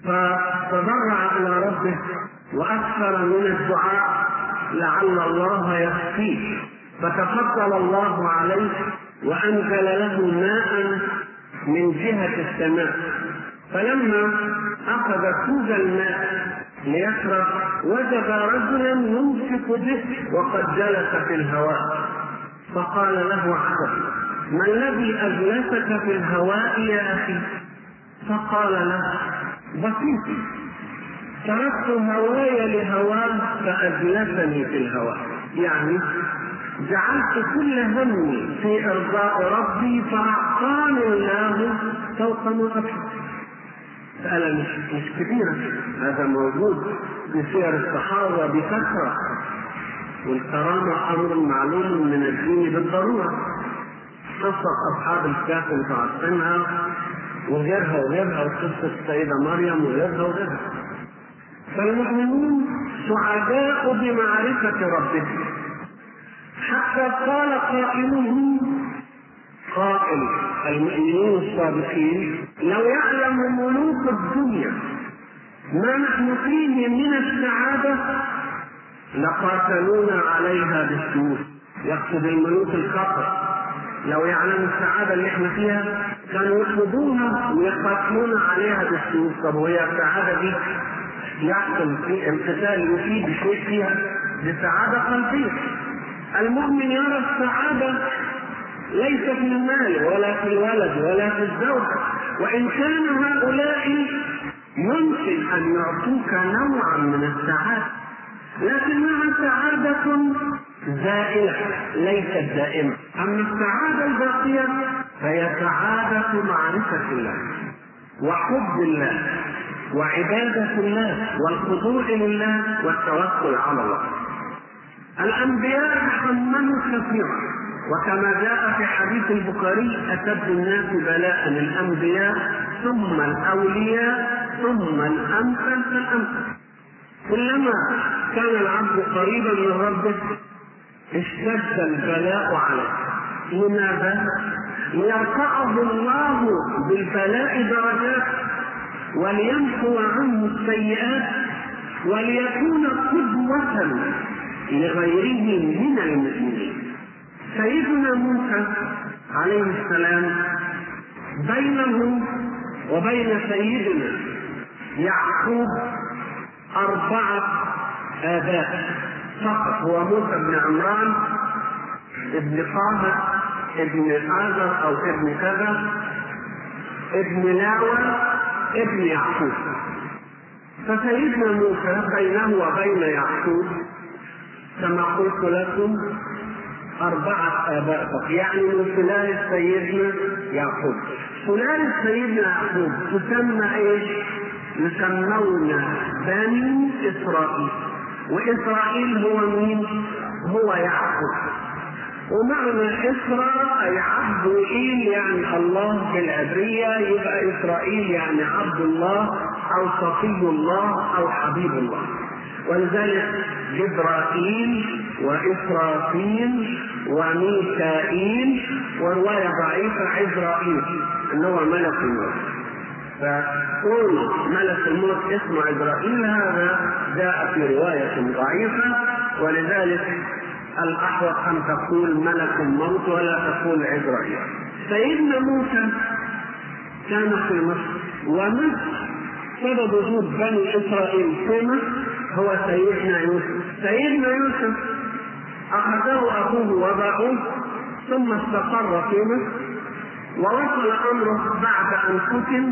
Speaker 2: فتضرع الى ربه واكثر من الدعاء لعل الله يخفيه فتفضل الله عليه وانزل له ماء من جهه السماء فلما اخذ كوز الماء ليشرب وجد رجلا يمسك به وقد جلس في الهواء فقال له عبد ما الذي اجلسك في الهواء يا اخي فقال له بسيط تركت هواي لهواه فأجلسني في الهواء يعني جعلت كل همي في إرضاء ربي فأعطاني الله فوق ما أطلب مسألة مش, مش كبيرة هذا موجود في سير الصحابة بكثرة والكرامة أمر معلوم من الدين بالضرورة قصة أصحاب الكهف اللي عارفينها وغيرها وغيرها وقصة السيدة مريم وغيرها وغيرها فالمؤمنون سعداء بمعرفة ربهم حتى قال قائلهم قائل المؤمنون الصادقين لو يعلم ملوك الدنيا ما نحن فيه من السعادة لقاتلونا عليها بالسيوف يقصد الملوك الكفر لو يعلم السعادة اللي احنا فيها كانوا يطلبوها ويقاتلون عليها بالسيوف طب وهي السعادة دي يحصل في امتثال يفيد شيء فيها بسعادة قلبية المؤمن يرى السعادة ليس في المال ولا في الولد ولا في الزوج وإن كان هؤلاء يمكن أن يعطوك نوعا من السعادة لكنها سعادة زائلة ليست دائمة أما السعادة الباقية فهي سعادة معرفة الله وحب الله وعبادة الله والخضوع لله والتوكل على الله الأنبياء تحملوا كثيرا وكما جاء في حديث البخاري أشد الناس بلاء الأنبياء ثم الأولياء ثم الأمثل فالأمثل كلما كان العبد قريبا من ربه اشتد البلاء عليه لماذا؟ ليرفعه الله بالبلاء درجات وليمحو عنه السيئات وليكون قدوة لغيره من المؤمنين سيدنا موسى عليه السلام بينه وبين سيدنا يعقوب أربعة آباء فقط هو موسى بن عمران ابن طه ابن آزر أو ابن كذا ابن لاوى ابن يعقوب فسيدنا موسى بينه وبين يعقوب كما قلت لكم أربعة آباء فقط يعني من سلالة سيدنا يعقوب سلالة سيدنا يعقوب تسمى إيش؟ يسمون بني إسرائيل وإسرائيل هو مين؟ هو يعقوب ومعنى إسراء أي عبد إيل يعني الله بالعبرية يبقى إسرائيل يعني عبد الله أو صفي الله أو حبيب الله ولذلك جبرائيل وإسرافيل وميكائيل ورواية ضعيفة عزرائيل اللي هو ملك الموت فكون ملك الموت اسمه عزرائيل هذا جاء في رواية ضعيفة ولذلك الأحوط أن تقول ملك الموت ولا تقول عزرائيل سيدنا موسى كان في مصر ومصر سبب وجود بني إسرائيل في مصر هو سيدنا يوسف سيدنا يوسف أخذه أخوه وباعوه ثم استقر في مصر ووصل أمره بعد أن فتن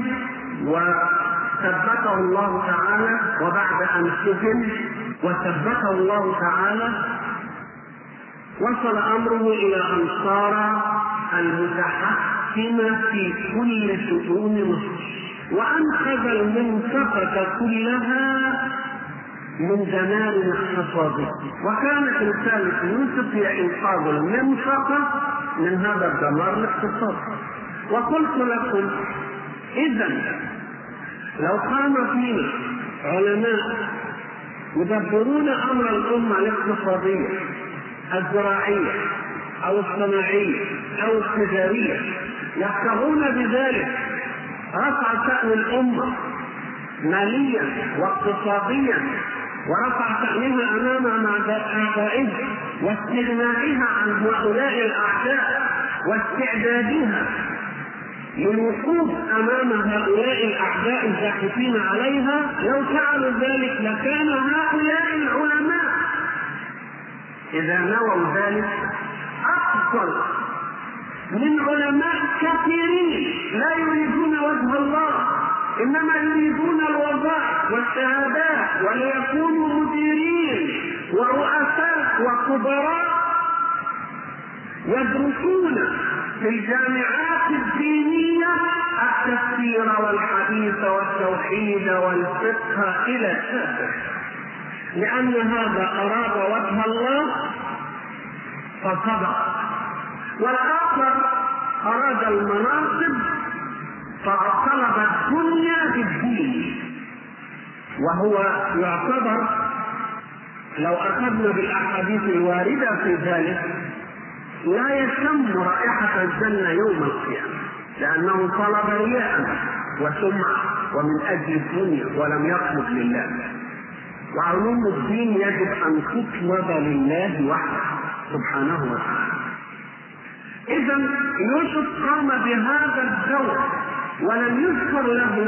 Speaker 2: وثبته الله تعالى وبعد أن فتن وثبته الله تعالى وصل امره الى ان صار المتحكم في كل شؤون مصر وانقذ المنطقه كلها من دمار اقتصادي وكانت رساله يوسف هي انقاذ المنطقه من هذا الدمار الاقتصادي وقلت لكم اذا لو قام فينا علماء يدبرون امر الامه الاقتصاديه الزراعيه او الصناعيه او التجاريه يبتغون بذلك رفع شان الامه ماليا واقتصاديا ورفع شانها امام اعدائها واستغنائها عن هؤلاء الاعداء واستعدادها للوقوف امام هؤلاء الاعداء الزاحفين عليها لو فعلوا ذلك لكان هؤلاء العلماء اذا نووا ذلك افضل من علماء كثيرين لا يريدون وجه الله انما يريدون الوظائف والشهادات وليكونوا مديرين ورؤساء وكبراء يدرسون في الجامعات الدينية التفسير والحديث والتوحيد والفقه إلى آخره لأن هذا أراد وجه الله فصدق والآخر أراد المناصب فطلب الدنيا بالدين وهو يعتبر لو أخذنا بالأحاديث الواردة في ذلك لا يشم رائحة الجنة يوم القيامة لأنه طلب رياء وسمعة ومن أجل الدنيا ولم يطلب لله وعلوم الدين يجب أن تطلب لله وحده سبحانه وتعالى إذا يوسف قام بهذا الدور ولم يذكر له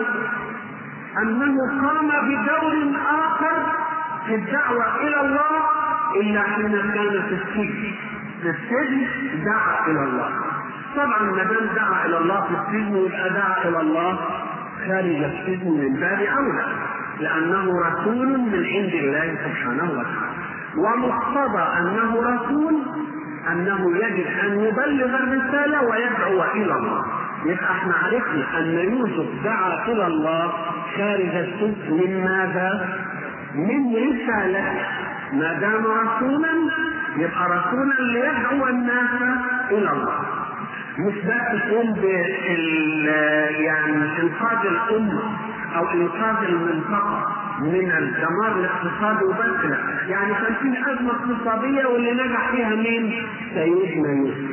Speaker 2: أنه قام بدور آخر في الدعوة إلى الله إلا حين كان في السجن في السجن دعا الى الله طبعا ما دام دعا الى الله في السجن يبقى دعا الى الله خارج السجن من باب اولى لانه رسول من عند الله سبحانه وتعالى ومقتضى انه رسول انه يجب ان يبلغ الرساله ويدعو الى الله يبقى احنا عرفنا ان يوسف دعا الى الله خارج السجن من ماذا؟ من رسالته ما دام رسولا يبقى رسولا ليدعو الناس الى الله مش بس تقوم بال يعني انقاذ الامه او انقاذ المنطقه من الدمار الاقتصادي وبس لا يعني كان في ازمه اقتصاديه واللي نجح فيها مين؟ سيدنا يوسف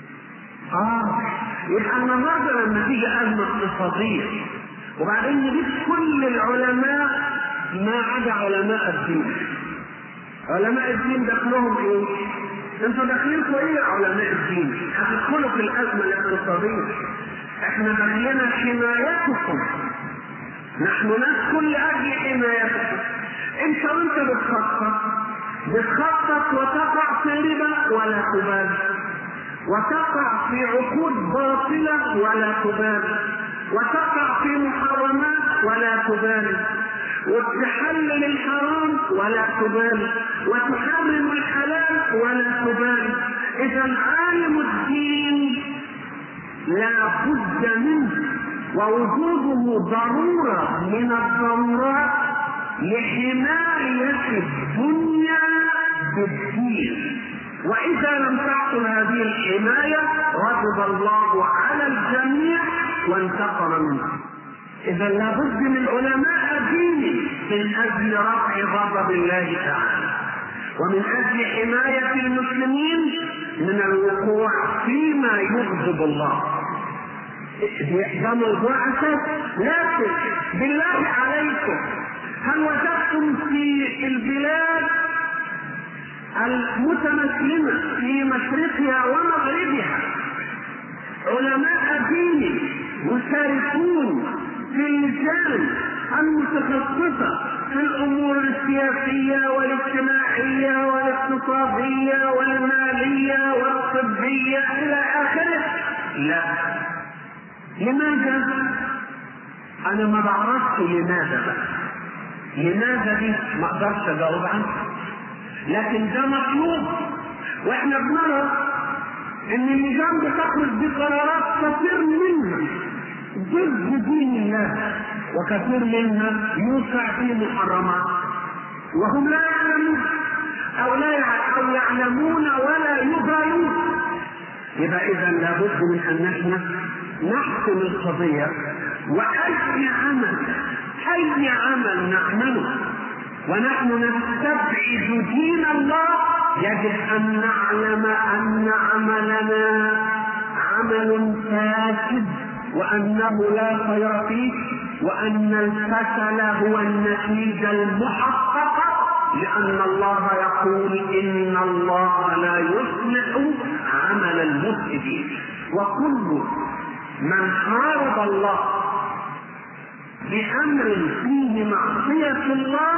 Speaker 2: اه يبقى النهارده لما تيجي ازمه اقتصاديه وبعدين نجيب كل العلماء ما عدا علماء الدين علماء الدين دخلهم ايه؟ انتوا داخلينكم ايه يا علماء الدين؟ هتدخلوا في الازمه الاقتصاديه. احنا داخلنا حمايتكم. نحن ندخل لاجل حمايتكم. انت وانت بتخطط بتخطط وتقع في ربا ولا تبالي. وتقع في عقود باطله ولا تبالي. وتقع في محرمات ولا تبالي. وتحلل الحرام ولا تبالي وتحرم الحلال ولا تبالي اذا عالم الدين لا بد منه ووجوده ضروره من الضرورات لحمايه الدنيا بالدين واذا لم تحصل هذه الحمايه غضب الله على الجميع وانتقم منه اذا لابد من علماء دين من اجل رفع غضب الله تعالى ومن اجل حمايه المسلمين من الوقوع فيما يغضب الله ده موضوع اساسي لكن بالله عليكم هل وجدتم في البلاد المتمكنه في مشرقها ومغربها علماء دين مشاركون في اللجان المتخصصة في الأمور السياسية والاجتماعية والاقتصادية والمالية والطبية إلى آخره لا لماذا؟ أنا ما بعرفش لماذا بقى لماذا دي ما أقدرش أجاوب عنها لكن ده مطلوب واحنا بنرى ان اللجان بتخرج بقرارات كثير منها ضد دين الله وكثير منها يوقع في محرمات وهم لا يعلمون او لا يع- او يعلمون ولا يبالون يبقى اذا لابد من ان نحن نحكم القضيه واي عمل اي عمل نعمله ونحن نستبعد دين الله يجب ان نعلم ان عملنا عمل فاسد وانه لا خير فيه وان الفشل هو النتيجه المحققه لان الله يقول ان الله لا يصلح عمل المفسدين وكل من حارب الله بامر فيه معصيه الله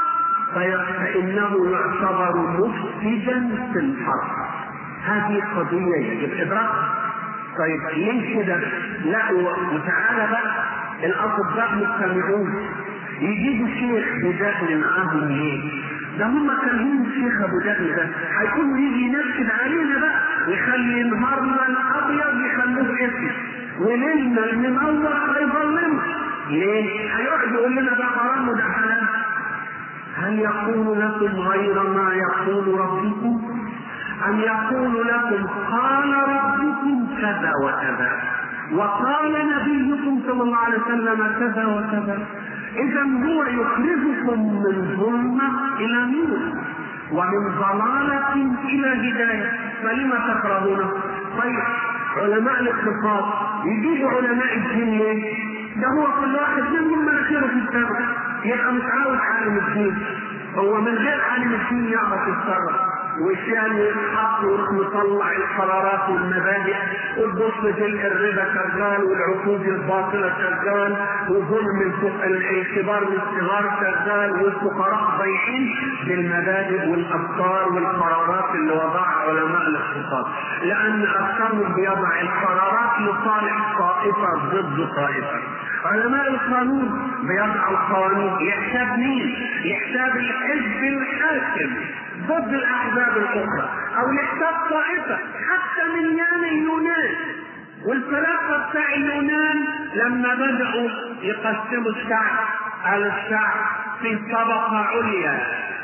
Speaker 2: فإنه يعتبر مفسدا في الحرب هذه قضية يجب إدراكها طيب ليه كده؟ لا وتعالى بقى الأطباء مجتمعون يجيبوا شيخ بدقن معاهم ليه؟ ده هم كارهين الشيخ ابو دقن ده هيكون يجي ينكد علينا بقى ويخلي نهارنا الابيض يخلوه اسود وليلنا المنور هيظلمنا ليه؟ هيقعد يقول لنا ده حرام وده حلال هل يقول لكم غير ما يقول ربكم أم يقول لكم قال ربكم كذا وكذا وقال نبيكم صلى الله عليه وسلم كذا وكذا إذا هو يخرجكم من ظلمة إلى نور ومن ضلالة إلى هداية فلم تكرهونه؟ طيب علماء الاقتصاد يجيبوا علماء الدين ليه؟ ده هو كل واحد منهم مناخيره في السماء يبقى مش عاوز عالم الدين هو من غير عالم الدين يعرف يتصرف وكان يتحط ويروح مطلع القرارات والمبادئ وتبص تلقى الربا شغال والعقود الباطله شغال وظلم الفق- الكبار والصغار شغال والفقراء ضايعين بالمبادئ والافكار والقرارات اللي وضعها علماء الاقتصاد لان افكارهم بيضع القرارات لصالح طائفه ضد طائفه علماء القانون بيضع القوانين يحساب مين؟ يحساب الحزب الحاكم ضد الاحزاب الاخرى او يحساب طائفه حتى من يان اليونان والفلاسفه بتاع اليونان لما بداوا يقسموا الشعب على الشعب في طبقه عليا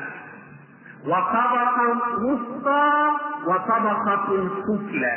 Speaker 2: وطبقه وسطى وطبقه سفلى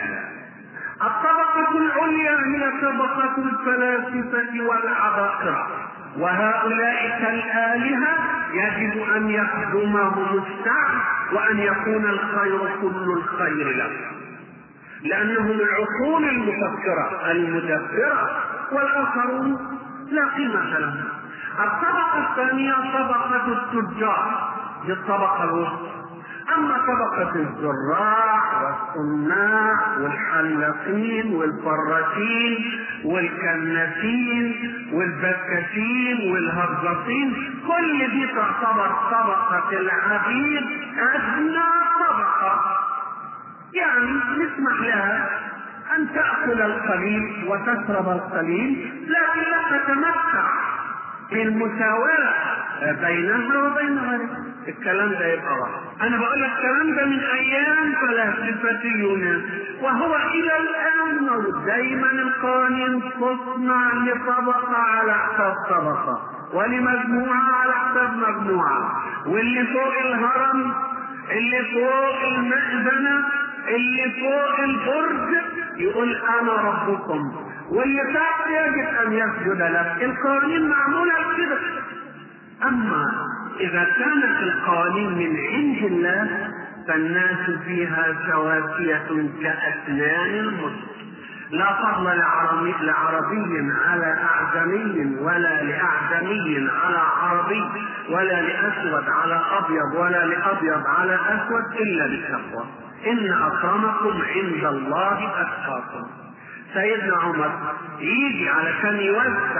Speaker 2: الطبقة العليا هي طبقة الفلاسفة والعباقرة وهؤلاء كالآلهة يجب أن يخدمهم الشعب وأن يكون الخير كل الخير لهم لأنهم العقول المفكرة المدبرة والآخرون لا قيمة لهم الطبقة الثانية طبقة التجار دي الطبقة الوسطى أما طبقة الزراع والصناع والحلاقين والفراشين والكناسين والبكاسين والهرجسين كل دي تعتبر طبقة العبيد أدنى طبقة يعني نسمح لها أن تأكل القليل وتشرب القليل لكن لا تتمتع بالمساواة بينها وبين غيرها الكلام ده يبقى واضح انا بقول لك الكلام ده من ايام فلاسفه اليونان وهو الى الان موجود دايما القوانين تصنع لطبقه على حساب طبقه ولمجموعه على حساب مجموعه واللي فوق الهرم اللي فوق المأذنة اللي فوق البرج يقول انا ربكم واللي تحت يجب ان يسجد لك القوانين معموله كده اما اذا كانت القوانين من عند الله فالناس فيها سواسية كأسنان المسك لا فضل لعربي, لعربي على أعجمي ولا لأعجمي على عربي ولا لأسود على أبيض ولا لأبيض على أسود إلا بالتقوى إن أكرمكم عند الله أتقاكم سيدنا عمر يجي علشان يوزع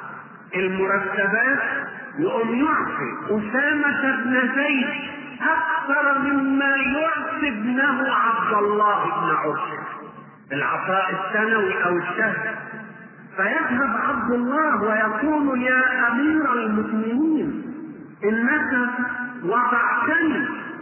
Speaker 2: المرتبات يقوم يعطي أسامة بن زيد أكثر مما يعطي ابنه عبد الله بن عمر العطاء السنوي أو الشهري فيذهب عبد الله ويقول يا أمير المؤمنين إنك وضعتني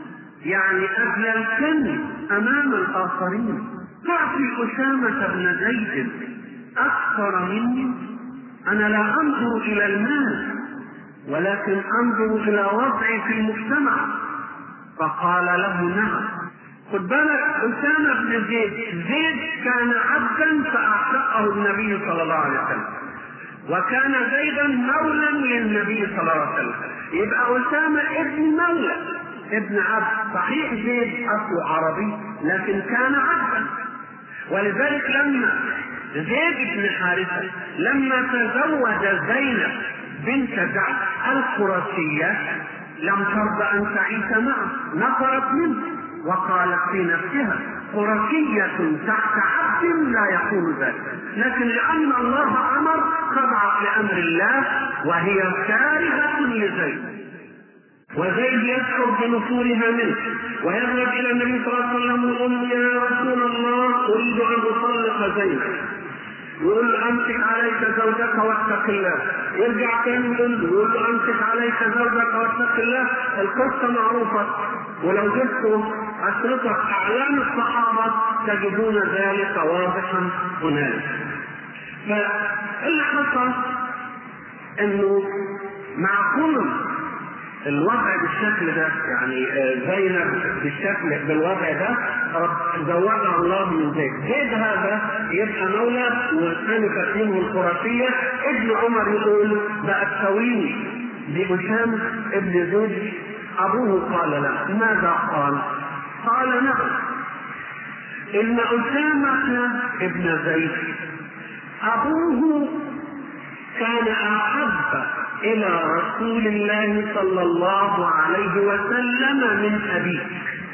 Speaker 2: يعني أذللتني أمام الآخرين تعطي أسامة بن زيد أكثر مني أنا لا أنظر إلى المال ولكن أنظر إلى وضعي في المجتمع فقال له نعم خد بالك أسامة بن زيد زيد كان عبدا فأعتقه النبي صلى الله عليه وسلم وكان زيدا مولا للنبي صلى الله عليه وسلم يبقى أسامة ابن مولى ابن عبد صحيح زيد أصله عربي لكن كان عبدا ولذلك لما زيد بن حارثة لما تزوج زينب بنت جعفر القرشية لم ترضى أن تعيش معه نفرت منه وقالت في نفسها قرشية تحت عبد لا يكون ذلك لكن لأن الله أمر خضعت لأمر الله وهي كارهة لزيد وزيد يشعر بنفورها منه ويذهب الى النبي صلى الله عليه وسلم ويقول يا رسول الله اريد ان اطلق زينب يقول له امسك عليك زوجك واتق الله يرجع تاني يقول له يقول له امسك عليك زوجك واتق الله القصه معروفه ولو جبتوا اشرطه اعلام الصحابه تجدون ذلك واضحا هنالك فاللي حصل انه مع كل الوضع بالشكل ده يعني زينب بالشكل بالوضع ده زوجها الله من زيد زيد هذا يبقى مولى وكانت منه الخرافية ابن عمر يقول بقى تساويني بأسامة ابن زيد أبوه قال لا ماذا قال؟ قال نعم إن أسامة ابن زيد أبوه كان أحب إلى رسول الله صلى الله عليه وسلم من أبيك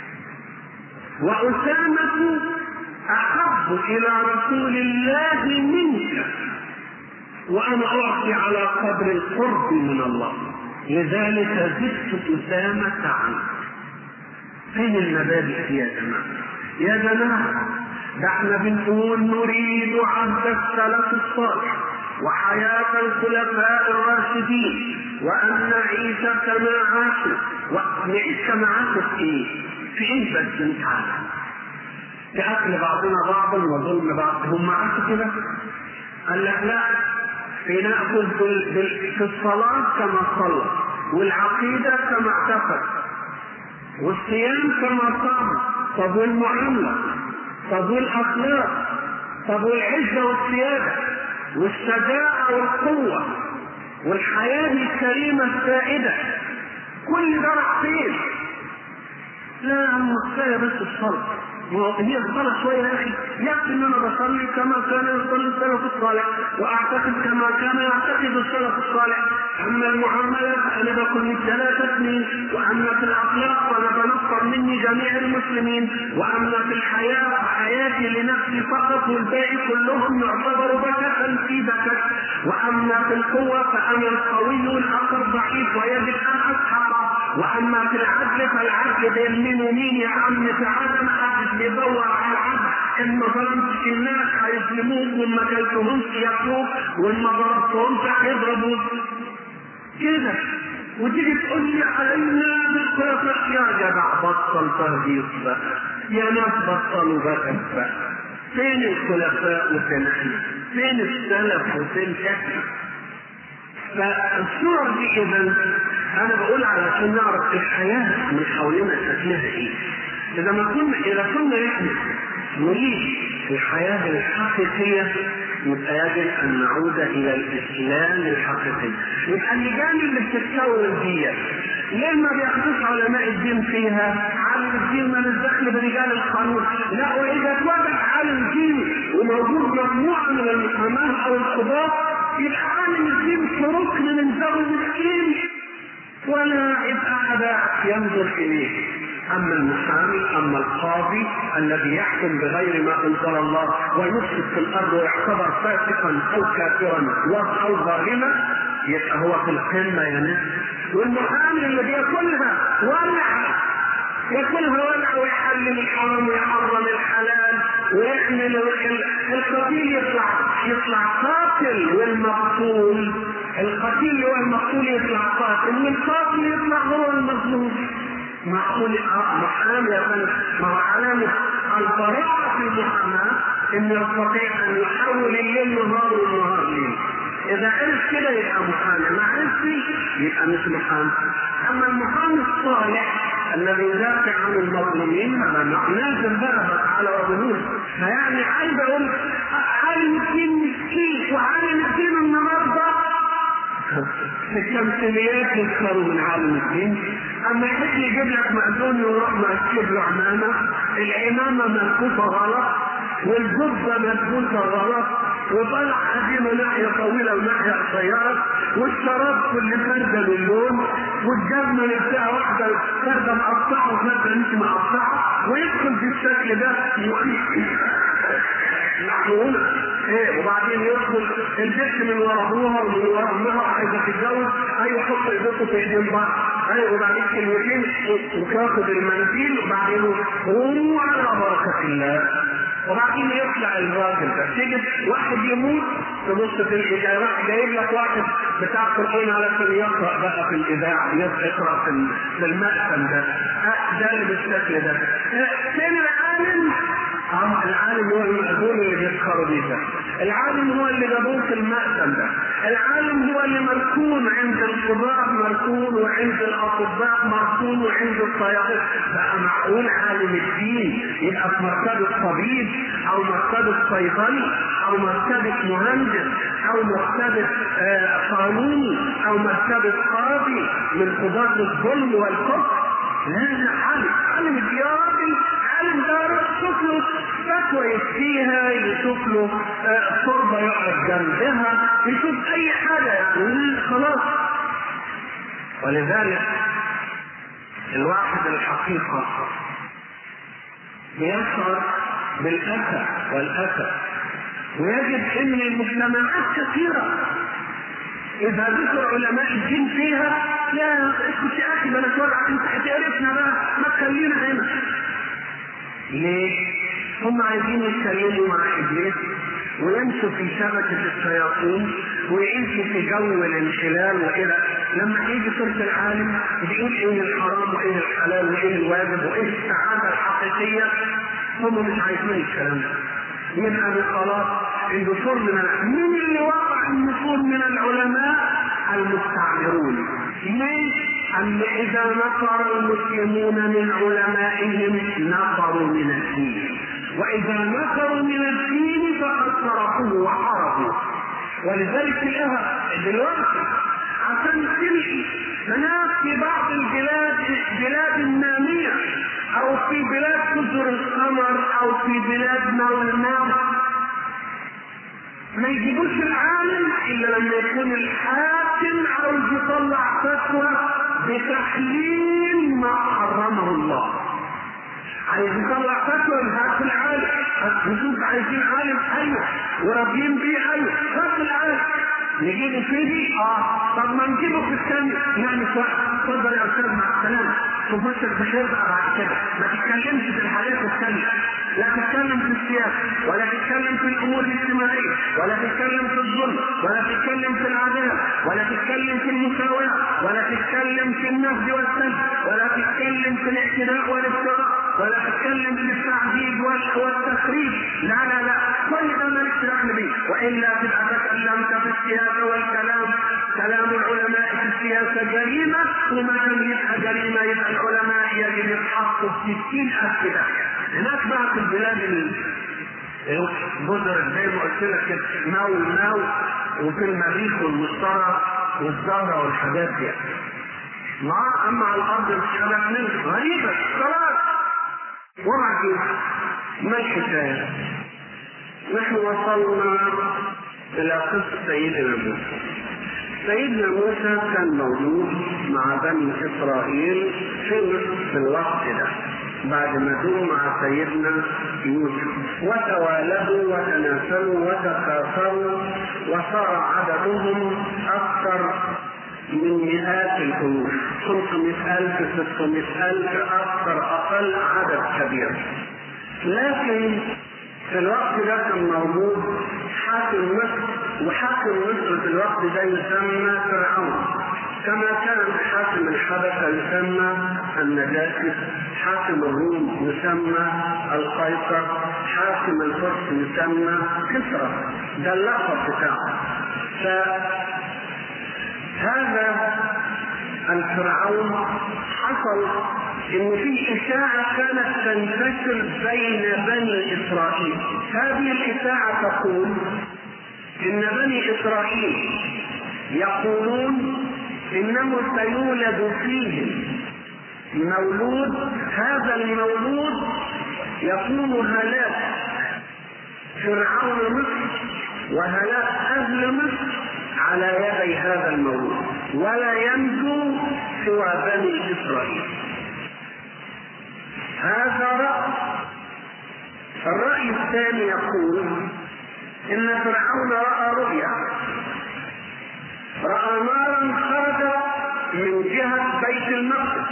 Speaker 2: وأسامة أحب إلى رسول الله منك وأنا أعطي على قدر القرب من الله لذلك زدت أسامة عنه فين المبادئ يا جماعة يا جماعة ده احنا بنقول نريد عهد السلف الصالح وحياة الخلفاء الراشدين وأن نعيش كما عاشوا ونعيش كما عاشوا في إيه؟ في إيه بس مش عارف في أكل بعضنا بعضا وظلم بعض هم عاشوا كده؟ قال لك لا في نأكل في الصلاة كما صلى والعقيدة كما اعتقد والصيام كما صام طب والمعاملة طب والأخلاق طب والعزة والسيادة والشجاعة والقوة والحياة الكريمة السائدة كل ده راح فين؟ لا يا عم كفاية بس الصلاة هي الصلاة شوية يا أخي يكفي إن أنا بصلي كما كان يصلي السلف الصالح وأعتقد كما كان يعتقد السلف الصالح أما المعاملة فأنا بكون من ثلاثة سنين وأما في الأخلاق فأنا بنصر مني جميع المسلمين وأما في الحياة فحياتي لنفسي فقط والباقي كلهم يعتبروا بكة في بكة وأما في القوة فأنا القوي والآخر ضعيف ويجب أن أسحق واما في العدل فالعدل بين مين ومين يا عم تعالى محدش بيدور على العدل ان ما ظلمتش الناس هيظلموك وان ما كلتهمش ياكلوك وان ما ضربتهمش هيضربوك كده وتيجي تقول لي علينا بالخلفاء يا جدع بطل تهجير بقى يا ناس بطلوا بقى بقى فين الخلفاء وفين احنا؟ فين السلف وفين احنا؟ فالصور دي اذا انا بقول علشان نعرف الحياه من حولنا شكلها ايه اذا ما كنا اذا كنا احنا نريد الحياه الحقيقيه يبقى يجب ان نعود الى الاسلام الحقيقي يبقى اللجان اللي بتتكون دي ليه ما بياخدوش علماء الدين فيها عالم الدين من الدخل برجال القانون لا واذا اتوجد عالم دين وموجود مجموعه من المحاماه او القضاه يبقى عالم الدين في ركن من ذوي الدين ولا يبقى احد ينظر اليه اما المحامي اما القاضي الذي يحكم بغير ما انزل الله ويفسد في الارض ويعتبر فاسقا او كافرا او ظالما يبقى هو في القمه يا ناس والمحامي اللي بياكلها ولع ياكلها ولع ويحلل الحرام ويحرم الحلال ويحمل القتيل يطلع يطلع قاتل والمقتول القتيل والمقتول يطلع قاتل والقاتل يطلع هو المظلوم معقول اه محامي يا فندم ما هو علامة البراءة في المحاماة انه يستطيع ان يحول الليل نهار والنهار ليل اذا عرف كده يبقى محامي ما عرفش يبقى مش محامي اما المحامي الصالح الذي يدافع عن المظلومين هذا لازم بقى على وجهه فيعني عايز اقول عالم الدين مسكين وعالم الدين النهارده في التمثيليات يسخروا من عالم الدين اما يحب يجيب لك مأذون ويروح مركب له عمامه العمامه منكوفه غلط والجبه منكوفه غلط وطلع قديمة ناحية طويلة وناحية قصيرة والشراب كل فردة باللون والجزمة نفسها واحدة فردة مقطعة وفردة مش مقطعة ويدخل في الشكل ده يقول ايه وبعدين يدخل البنت من ورا ابوها ومن ورا امها عايزه تتجوز ايوه حط ايديكم في ايدين بعض ايوه وبعدين كلمتين وتاخد المنديل وبعدين هو على بركه الله وبعدين يطلع الراجل ده تيجي واحد يموت تبص في الاذاعه راح جايب لك واحد بتاع قران علشان يقرا بقى في الاذاعه يقرا في في المأتم ده ده اللي بالشكل ده فين العالم؟ اه العالم هو المأذون اللي بيسخروا بيه ده العالم هو اللي جابوه في المأتم ده العالم هو اللي مركون عند القضاء مركون وعند الاطباء مركون وعند الصيادله بقى معقول عالم الدين يبقى في مرتبه طبيب او مرتبه صيدلي او مرتبه مهندس او مرتبه آه قانوني او مرتبه قاضي من قضاة الظلم والكفر لا عالم عالم الديار عالم ده يشوف له فتوى يفتيها يشوف له آه تربه يقعد جنبها يشوف اي حاجه يعني خلاص ولذلك الواحد الحقيقه يشعر بالاسى والاسى ويجد ان المجتمعات كثيره اذا ذكر علماء الدين فيها لا اسكت يا اخي بلا تولع انت هتقرفنا بقى ما تخلينا هنا ليه؟ هم عايزين يتكلموا مع ابليس ويمشوا في شبكة الشياطين ويعيشوا في جو الانحلال وكده لما يجي سورة العالم بيقول ايه الحرام وايه الحلال وايه الواجب وايه السعادة الحقيقية هم مش عايزين الكلام ده يبقى خلاص النفور من مين اللي وقع النفور من العلماء المستعمرون ليه؟ أن إذا نفر المسلمون من علمائهم نفروا من الدين وإذا نفروا من الدين فقد تركوه وحاربوا ولذلك تلاقيها دلوقتي عشان تمشي هناك في بعض البلاد بلاد النامية أو في بلاد جزر القمر أو في بلاد نوى ما يجيبوش العالم الا لما يكون الحاكم عاوز يطلع فتوى بتحليل ما حرمه الله عايز يطلع فتوى هات العالم نشوف عايزين عالم ايوه وراضيين بيه ايوه هات العالم نجيبه فيه اه طب ما نجيبه في الثانية يعني اتفضل يا استاذ مع السلامة شوف وشك بخير بقى بعد كده ما تتكلمش في الحاجات الثانية لا تتكلم في السياسة ولا تتكلم في الامور الاجتماعية ولا تتكلم في الظلم ولا تتكلم في العدالة ولا تتكلم في المساواة ولا تتكلم في النهج والسلب ولا تتكلم في الاعتداء والافتراء ولا تتكلم في التعذيب والتخريب لا لا لا كل ده مالكش دخل بيه والا تبقى تكلمت في السياسه والكلام كلام العلماء في السياسه جريمه وما دام يبقى جريمه يبقى العلماء يجب يتحطوا في 60000 كده هناك بقى في البلاد جزر زي ما قلت لك كده ناو ناو وفي المريخ والمشترى والزهره والحاجات دي ما اما على الارض مش حاجات منه غريبه خلاص وبعدين ما الحكايه؟ نحن وصلنا الى قصه سيدنا موسى سيدنا موسى كان موجود مع بني اسرائيل في مصر في الوقت ده بعد ما دوا مع سيدنا يوسف وتوالدوا وتناسلوا وتكاثروا وصار عددهم اكثر من مئات الألوف 500 ألف 600 ألف أكثر أقل عدد كبير لكن في الوقت ده كان موجود حاكم مصر وحاكم مصر في الوقت ده يسمى فرعون كما كان حاكم الحبشة يسمى النجاشي حاكم الروم يسمى القيصر حاكم الفرس يسمى كسرى ده اللقب بتاعه فهذا الفرعون حصل ان في اشاعه كانت تنتشر بين بني اسرائيل هذه الاشاعه تقول ان بني اسرائيل يقولون انه سيولد فيهم مولود هذا المولود يكون هلاك فرعون مصر وهلاك اهل مصر على يدي هذا المولود ولا ينجو سوى بني اسرائيل هذا راي الراي الثاني يقول ان فرعون راى رؤيا راى نارا خرجت من جهه بيت المقدس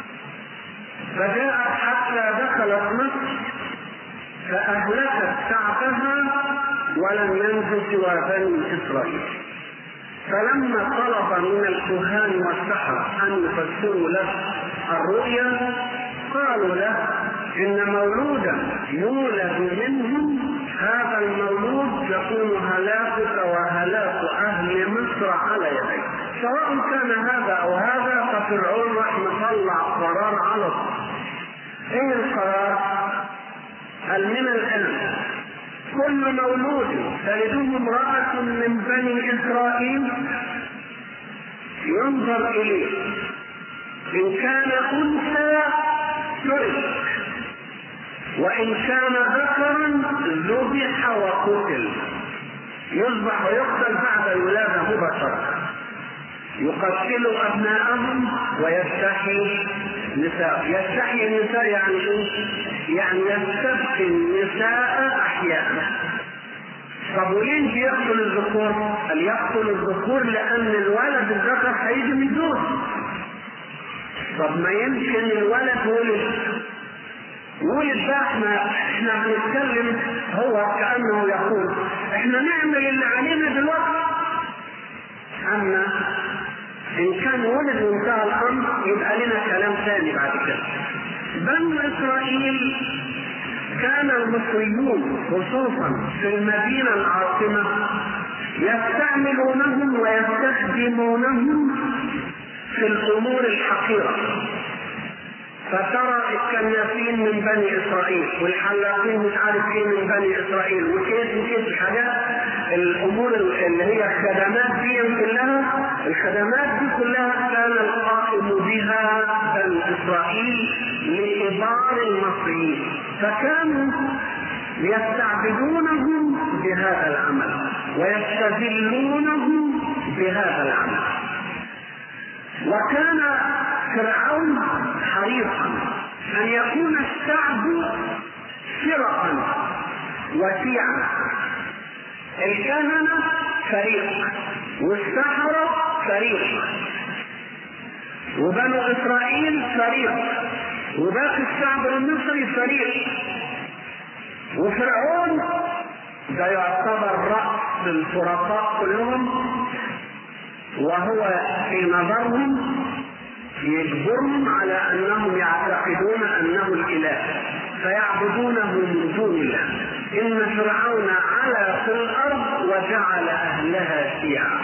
Speaker 2: فجاءت حتى دخلت مصر فاهلكت شعبها ولم ينجو سوى بني اسرائيل فلما طلب من الكهان والسحرة أن يفسروا له الرؤيا قالوا له إن مولودا يولد منهم هذا المولود يكون هلاكك وهلاك أهل مصر على يديك سواء كان هذا أو هذا ففرعون راح مطلع قرار على طول إيه القرار؟ قال من الآن كل مولود تلده امرأة من بني إسرائيل ينظر إليه إن كان أنثى ترك وإن كان ذكرا ذبح وقتل يذبح ويقتل بعد الولادة مباشرة يقتل أبناءهم ويستحيي نساء يستحيي النساء يعني إيه؟ يعني يستبقي النساء أحيانا طب وليه بيقتل الذكور؟ قال يقتل الذكور لأن الولد الذكر هيجي من دون طب ما يمكن الولد ولد ولد بقى احنا احنا بنتكلم هو كأنه يقول احنا نعمل اللي علينا دلوقتي أما إن كان ولد وانتهى الأمر يبقى لنا كلام ثاني بعد كده. بنو إسرائيل كان المصريون خصوصا في المدينة العاصمة يستعملونهم ويستخدمونهم في الأمور الحقيرة فترى الكنافين من بني اسرائيل والحلاقين مش عارف ايه من بني اسرائيل وكيف وكيف الحاجات الامور اللي هي الخدمات دي كلها الخدمات دي كلها كان القائم بها بني اسرائيل لإبار المصريين فكانوا يستعبدونهم بهذا العمل ويستذلونهم بهذا العمل وكان فرعون حريصا ان يكون الشعب فرقا وشيعا الكهنة فريق والسحرة فريق وبنو إسرائيل فريق وباقي الشعب المصري فريق وفرعون ده يعتبر رأس الفرقاء كلهم وهو في نظرهم يجبرهم على انهم يعتقدون انه الاله فيعبدونه من دون الله ان فرعون علا في الارض وجعل اهلها شيعا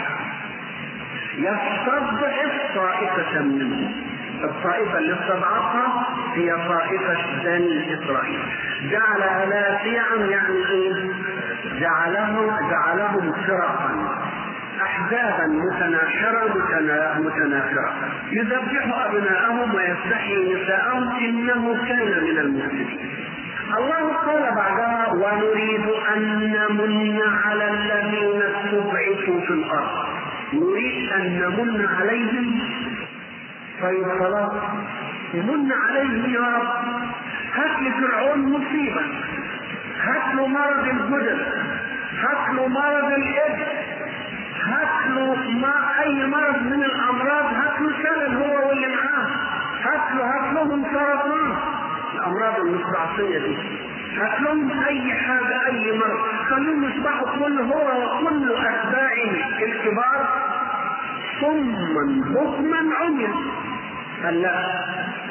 Speaker 2: يستضعف طائفه منهم الطائفة اللي استضعفها هي طائفة بني إسرائيل جعل أهلها شيعا يعني إيه؟ جعلهم جعلهم فرقا احزابا متناحره متناحره يذبح ابناءهم ويستحيي نساءهم انه كان من المسلمين الله قال بعدها ونريد ان نمن على الذين استضعفوا في الارض نريد ان نمن عليهم طيب خلاص يمن عليهم يا رب هات لفرعون مصيبه هات له مرض الجدل هات له مرض الابن هات له ما اي مرض من الامراض هات له شلل هو واللي معاه هات له هات لهم سرطان الامراض المستعصيه دي هات لهم اي حاجه اي مرض خليهم يصبحوا كل هو وكل اتباعه الكبار صما بكما عميا قال لا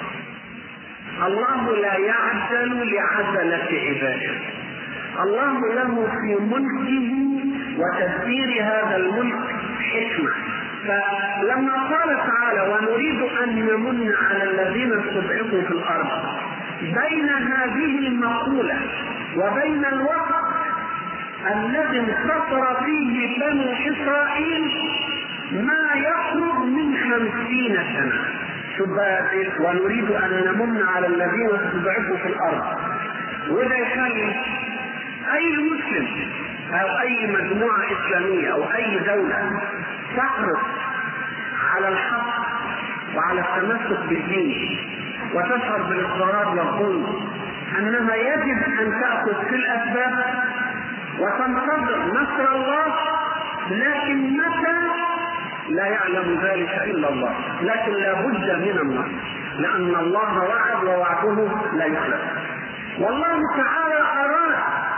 Speaker 2: الله لا يعجل لعجلة عباده الله له في ملكه وتدبير هذا الملك حكمة فلما قال تعالى ونريد أن نمن على الذين استضعفوا في الأرض بين هذه المقولة وبين الوقت الذي انتصر فيه بنو إسرائيل ما يقرب من خمسين سنة شوف ونريد أن نمن على الذين استضعفوا في الأرض وده يخلي أي مسلم أو أي مجموعة إسلامية أو أي دولة تحرص على الحق وعلى التمسك بالدين وتشعر بالاضطرار والظلم أنها يجب أن تأخذ في الأسباب وتنتظر نصر الله لكن متى لا يعلم ذلك الا الله لكن لا بد من النصر لان الله وعد ووعده لا يخلف والله تعالى اراد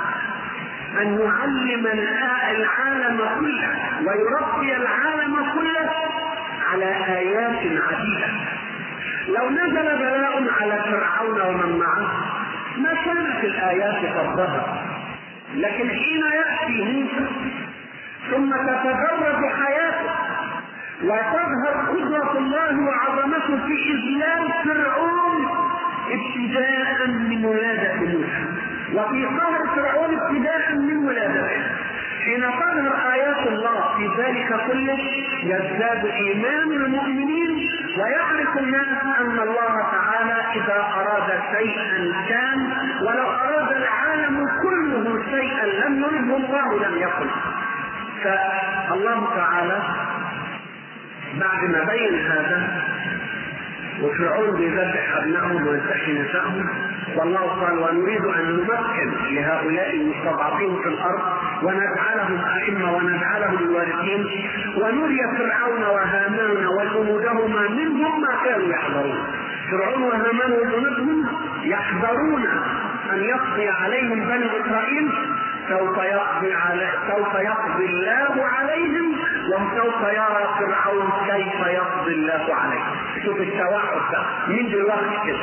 Speaker 2: ان يعلم العالم كله ويربي العالم كله على ايات عديده لو نزل بلاء على فرعون ومن معه ما كانت الايات قد ظهرت لكن حين ياتي موسى ثم تتدرج حياته وتظهر قدرة الله وعظمته في إذلال فرعون ابتداء من ولادة موسى وفي قهر فرعون ابتداء من ولادته حين تظهر آيات الله في ذلك كله يزداد إيمان المؤمنين ويعرف الناس أن الله تعالى إذا أراد شيئا كان ولو أراد العالم كله شيئا لم يرده الله لم يكن فالله تعالى بعد ما بين هذا وفرعون بيذبح ابنائهم ويستحيي نسائهم والله قال ونريد ان نمكن لهؤلاء المستضعفين في الارض ونجعلهم ائمه ونجعلهم الوارثين ونري فرعون وهامان وجنودهما منهم ما كانوا يحذرون فرعون وهامان وجنودهم يحذرون ان يقضي عليهم بني اسرائيل سوف يقضي علي سوف يقضي الله عليهم وسوف يرى فرعون كيف يقضي الله عليه شوف التوعد ده من دلوقتي كده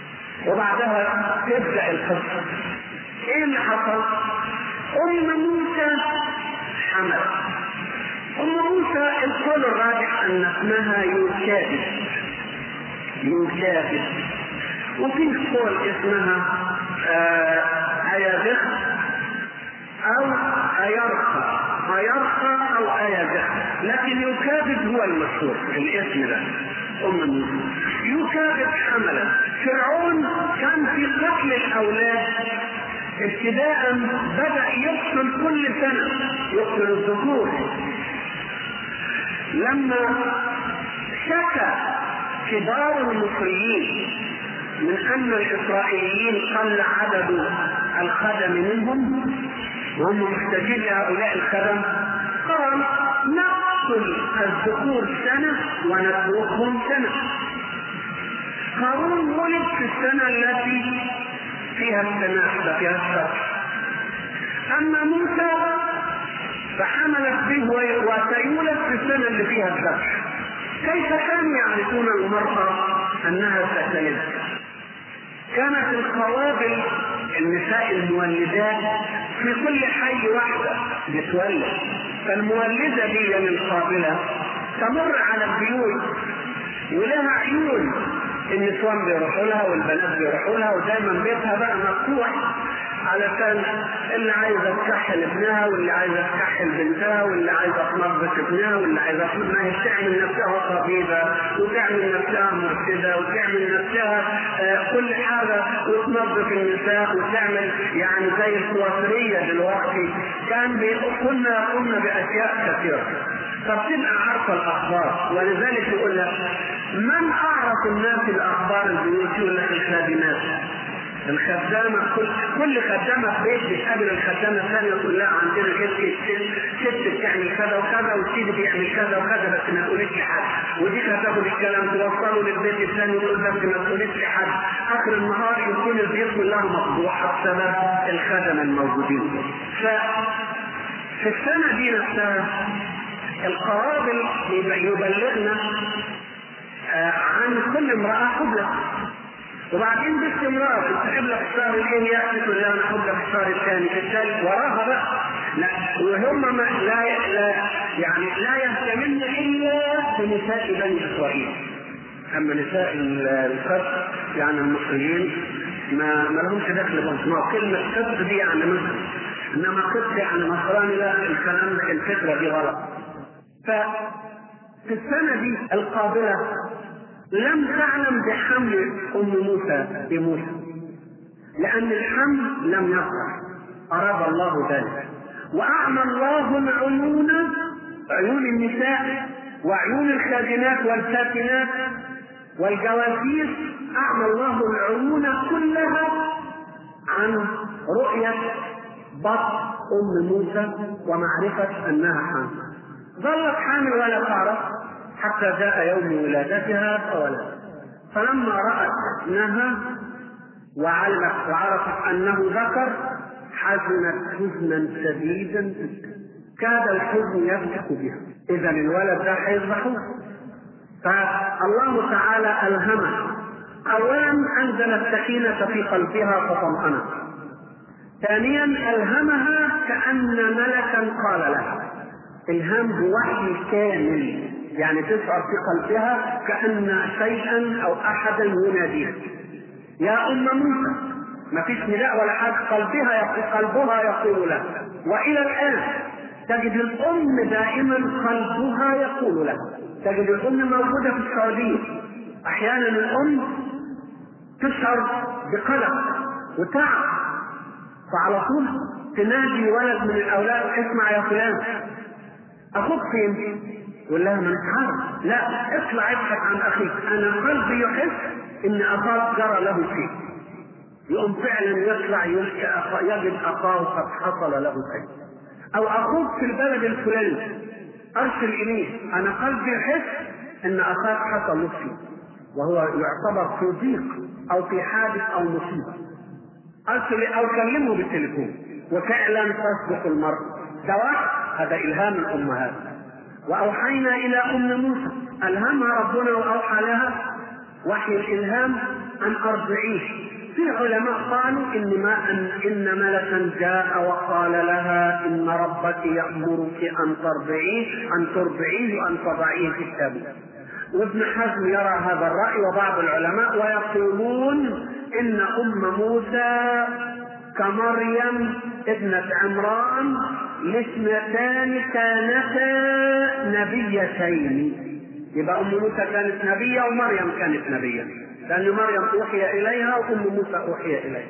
Speaker 2: وبعدها تبدا القصه ايه اللي حصل؟ ام موسى حمل ام موسى القول الراجح ان اسمها يوكابد يوكابد وفي قول اسمها آه ايادخ او ايرقى ايرقى او ايادخ لكن يكابد هو المشهور الاسم ده ام موسى يكابد حملت فرعون كان في قتل الاولاد ابتداء بدا يقتل كل سنه يقتل الذكور لما شكى كبار المصريين من ان الاسرائيليين قل عدد الخدم منهم وهم محتاجين لهؤلاء الخدم قال نقتل الذكور سنه ونتركهم سنه قارون ولد في السنه التي فيها السماح فيها الشر اما موسى فحملت به وسيولد في السنه اللي فيها الذبح كيف كانوا يعرفون المراه انها ستلد كانت القوابل النساء المولدات في كل حي واحدة بتولد فالمولدة دي القابلة تمر على البيوت ولها عيون النسوان بيروحوا لها والبنات بيروحوا لها ودايما بيتها بقى مفتوح علشان اللي عايزه تكحل ابنها واللي عايزه تكحل بنتها واللي عايزه تنظف ابنها واللي عايزه ما هي تعمل نفسها طبيبه وتعمل نفسها مرشده وتعمل نفسها آه كل حاجه وتنظف النساء وتعمل يعني زي الكوافريه دلوقتي كان كنا قمنا باشياء كثيره فبتبقى عارفه الاخبار ولذلك يقول لك من اعرف الناس الاخبار البيوت يقول لك الخادمات الخدامة كل كل خدامة في بيت بتقابل الخدامة الثانية تقول لا عندنا ست ست بتعمل كذا وكذا والسيد بيعمل كذا وكذا بس ما تقولش لحد وديك هتاخد الكلام توصله للبيت الثاني وتقول بس ما تقولش لحد آخر النهار يكون البيوت كلها مفضوحة بسبب الخدمة الموجودين. ف في السنة دي نفسها القوابل يبلغنا عن كل امرأة قبلة وبعدين باستمرار انت قبلة في الشهر الايه يأتي تقول انا قبلة في الشهر الثاني في الثالث وراها بقى لا وهم ما لا, لا يعني لا يهتمن الا بنساء بني اسرائيل اما نساء القبط يعني المصريين ما ما لهمش دخل بهم ما كلمة قبط دي يعني مصر انما قبط يعني نصراني لا الكلام ده الفكرة دي غلط ففي السنة دي القابلة لم تعلم بحمل ام موسى بموسى لان الحمل لم يقع اراد الله ذلك واعمى الله العيون عيون النساء وعيون الخادمات والساكنات والجواسيس اعمى الله العيون كلها عن رؤيه بطن ام موسى ومعرفه انها حامل ظلت حامل ولا تعرف حتى جاء يوم ولادتها فولدت فلما رأت ابنها وعرفت أنه ذكر حزنت حزنا شديدا جدا كاد الحزن يفتك بها إذا الولد ده هيذبحوه فالله تعالى ألهمها أولا أنزل السكينة في قلبها فطمأنت ثانيا ألهمها كأن ملكا قال لها إلهام بوحي كامل يعني تشعر في قلبها كأن شيئا أو أحدا يناديها يا أم موسى ما فيش نداء ولا حاجة قلبها يقول قلبها يقول لها وإلى الآن تجد الأم دائما قلبها يقول لها تجد الأم موجودة في السعودية أحيانا الأم تشعر بقلق وتعب فعلى طول تنادي ولد من الأولاد اسمع يا فلان أخوك فين؟ يقول لها ما انت عارف لا اطلع ابحث عن اخيك انا قلبي يحس ان اخاك جرى له شيء يقوم فعلا يطلع يجد اخاه قد حصل له شيء او اخوك في البلد الفلاني ارسل اليه انا قلبي يحس ان اخاك حصل له شيء وهو يعتبر في ضيق او في حادث او مصيبه ارسل او كلمه بالتليفون وفعلا تصدق المرء ده واحد هذا الهام الامهات واوحينا الى ام موسى الهمها ربنا واوحى لها وحي الالهام ان ارضعيه في علماء قالوا ان ما ان, إن ملكا جاء وقال لها ان ربك يامرك ان ترضعيه ان ترضعيه وان تضعيه في التابوت وابن حزم يرى هذا الراي وبعض العلماء ويقولون ان ام موسى كمريم ابنة عمران الاثنتان كانتا نبيتين يبقى ام موسى كانت نبية ومريم كانت نبية لأن مريم أوحي إليها وأم موسى أوحي إليها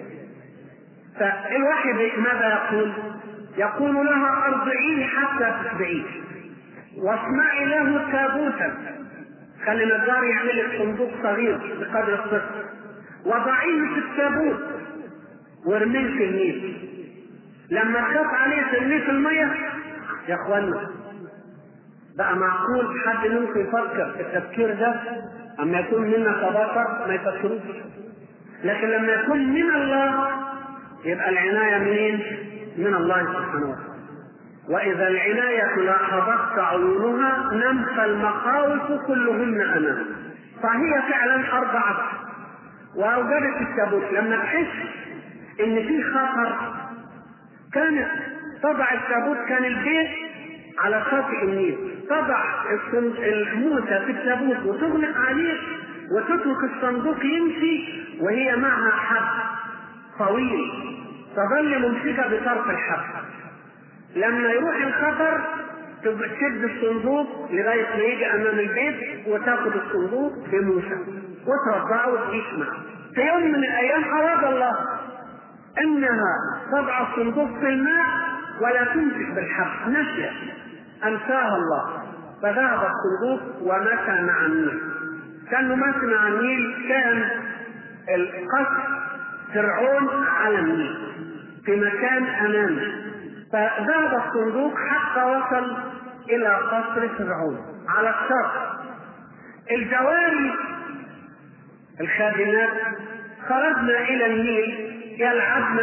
Speaker 2: فالوحي ماذا يقول؟ يقول لها أرضعيه حتى تشبعيه واصنعي له تابوتا خلي النجار يعمل لك صندوق صغير بقدر الطفل وضعيه في التابوت وارميه في النيل لما خاف عليه ترميه في الميه يا اخوانا بقى معقول حد منكم يفكر في التفكير ده اما يكون منا كبشر ما يفكروش لكن لما يكون من الله يبقى العنايه منين؟ من الله سبحانه وتعالى واذا العنايه لاحظت عيونها نمت المخاوف كلهن امامها فهي فعلا ارضعت واوجدت التابوت لما تحس ان في خطر كانت تضع التابوت كان البيت على شاطئ النيل تضع الموسى في التابوت وتغلق عليه وتترك الصندوق يمشي وهي معها حبل طويل تظل ممسكة بطرف الحبل لما يروح الخطر تشد الصندوق لغاية ما يجي أمام البيت وتاخد الصندوق بموسى وترضعه وتعيش معه في يوم من الأيام أراد الله انها تضع الصندوق في الماء ولا تمسك بالحبل نسيت انساها الله فذهب الصندوق ومشى مع النيل كانه ماشي مع النيل كان القصر فرعون على النيل في مكان امامه فذهب الصندوق حتى وصل الى قصر فرعون على الشرق الجواري الخادمات خرجنا الى النيل يلعبن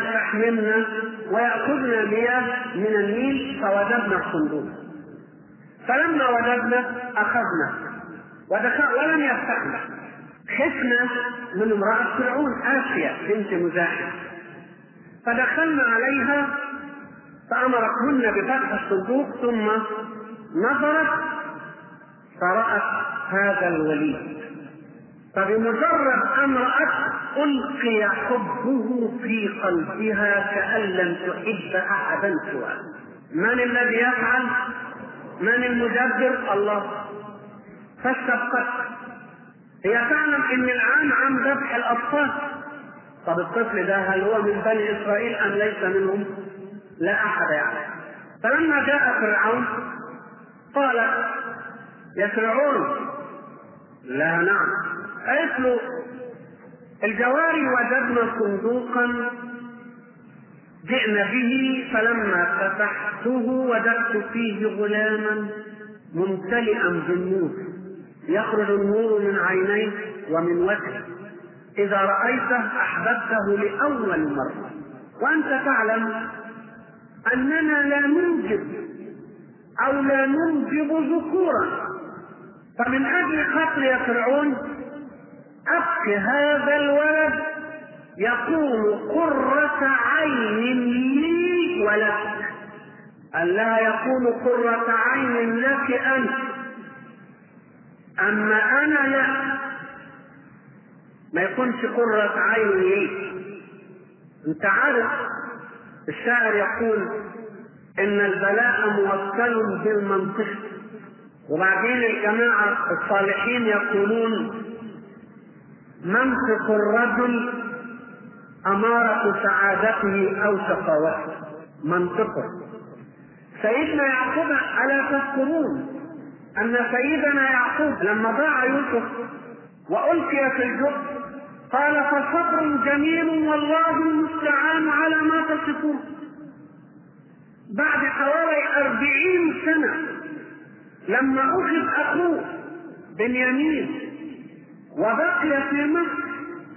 Speaker 2: ويستحملن ويأخذن مياه من النيل فوجدنا الصندوق
Speaker 1: فلما وجدنا اخذنا ودخل ولم يفتحنا خفنا من امرأة فرعون آسيا بنت مزاحم فدخلنا عليها فأمرتهن بفتح الصندوق ثم نظرت فرأت هذا الوليد فبمجرد أن رأت ألقي حبه في قلبها كأن لم تحب أحدا سواه من الذي يفعل؟ من المدبر؟ الله فاستبقت هي تعلم ان العام عام ذبح الاطفال طب الطفل ده هل هو من بني اسرائيل ام ليس منهم؟ لا احد يعلم فلما جاء فرعون قالت يا فرعون لا نعم قالت له الجواري وجدنا صندوقا جئنا به فلما فتحته وجدت فيه غلاما ممتلئا بالنور يخرج النور من عينيه ومن وجهه إذا رأيته أحببته لأول مرة وأنت تعلم أننا لا ننجب أو لا ننجب ذكورا فمن أجل خاطر يا فرعون أبق هذا الولد يكون قرة عين لي ولك ألا يكون قرة عين لك أنت أما أنا لا ما يكونش قرة عين لي أنت عارف الشاعر يقول إن البلاء موكل بالمنطق وبعدين الجماعة الصالحين يقولون منطق الرجل أمارة سعادته أو شقاوته منطقه سيدنا يعقوب ألا تذكرون أن سيدنا يعقوب لما ضاع يوسف وألقي في الجب قال فصبر جميل والله المستعان على ما تصفون بعد حوالي أربعين سنة لما أخذ أخوه بنيامين وبقي في مصر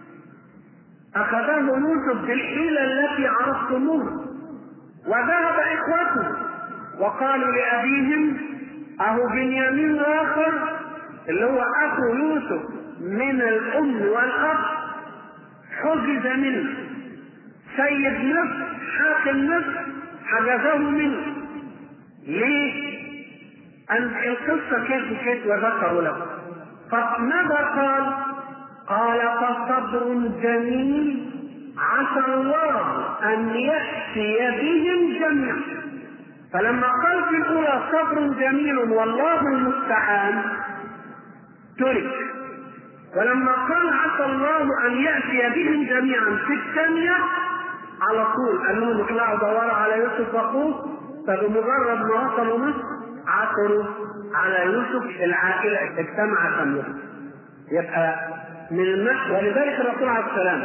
Speaker 1: أخذه يوسف بالحيلة التي عرفتموها وذهب إخوته وقالوا لأبيهم أهو بنيامين آخر اللي هو أخو يوسف من الأم والأب حجز منه سيد مصر حاكم مصر حجزه منه ليه؟ أن القصة كيف كيف وذكروا له فماذا قال؟ قال فصبر جميل عسى الله أن يأتي بهم جميعا فلما قال في الأولى صبر جميل والله المستعان ترك ولما قال عسى الله أن يأتي بهم جميعا في الثانية على طول قال لهم اطلعوا دوروا على يوسف وأخوه فبمجرد ما وصلوا مصر عثروا على يوسف العائلة اجتمعت كلها يبقى من النحو ولذلك الرسول عليه السلام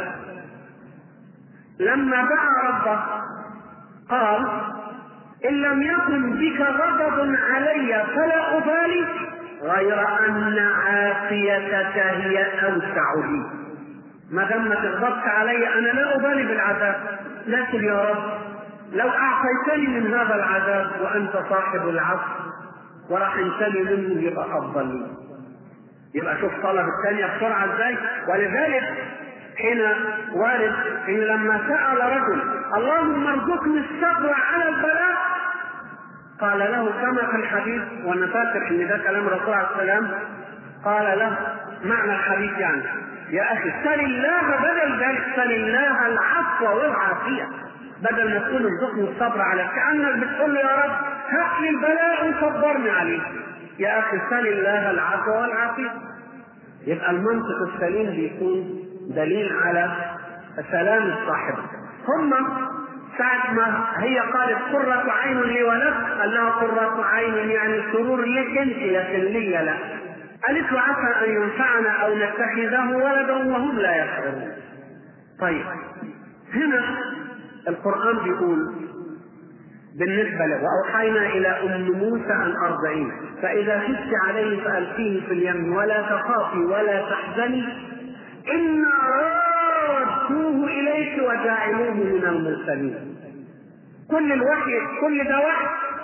Speaker 1: لما دعا ربه قال إن لم يكن بك غضب علي فلا أبالي غير أن عافيتك هي أوسع لي ما دام ما تغضبت علي أنا لا أبالي بالعذاب لكن يا رب لو أعطيتني من هذا العذاب وأنت صاحب العفو ورحمتني منه يبقى أفضل لي يبقى شوف طلب الثانية بسرعة ازاي ولذلك حين وارد ان لما سأل رجل اللهم ارزقني الصبر على البلاء قال له كما في الحديث وانا فاكر ان ده كلام الرسول عليه السلام قال له معنى الحديث يعني يا اخي سل الله بدل ذلك سل الله العفو والعافيه بدل ما تقول ارزقني الصبر على كانك بتقول له يا رب هات لي البلاء وصبرني عليه يا اخي سل الله العفو والعافيه يبقى المنطق السليم بيكون دليل على سلام الصاحب ثم ساعة ما هي قالت قرة عين لي ولك قال لها قرة عين يعني سرور لك انت لكن لي لا قالت له عسى ان ينفعنا او نتخذه ولدا وهم لا يشعرون طيب هنا القرآن بيقول بالنسبة له وأوحينا إلى أم موسى أن أرضعيه فإذا خفت عليه فألقيه في اليم ولا تخافي ولا تحزني إنا رادوه إليك وجاعلوه من المرسلين كل الوحي كل ده وحي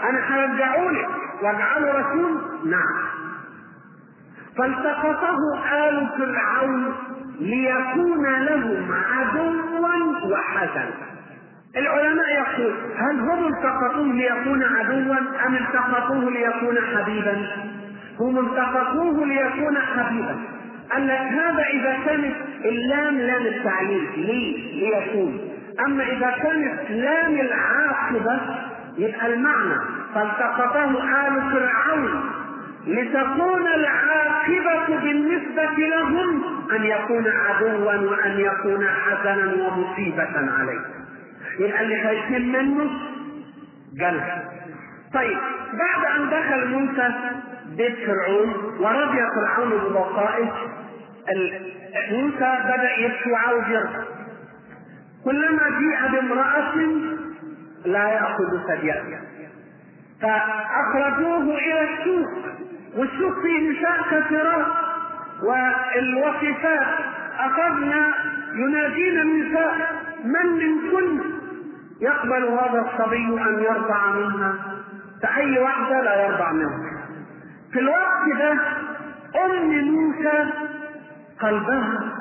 Speaker 1: انا هرجعه لك واجعله رسول نعم فالتقطه آل فرعون ليكون لهم عدوا وحزنا العلماء يقول هل هم التقطوه ليكون عدوا ام التقطوه ليكون حبيبا هم التقطوه ليكون حبيبا قال لك هذا اذا كانت اللام لام التعليل ليه ليكون اما اذا كانت لام العاقبه يبقى المعنى فالتقطه ال فرعون لتكون العاقبة بالنسبة لهم أن يكون عدوا وأن يكون حزنا ومصيبة عليه. يبقى اللي خايفين منه جلها. طيب بعد أن دخل موسى بيت فرعون ورضي فرعون ببقائه موسى بدأ يبكي وعاوز يرضى. كلما جيء بامرأة لا يأخذ ثديها. فأخرجوه إلى السوق والسوق فيه نساء كثيرات والوصفات أخذنا ينادين النساء من منكن يقبل هذا الصبي أن يرضع منها فأي واحدة لا يرضع منها في الوقت ده أم موسى قلبها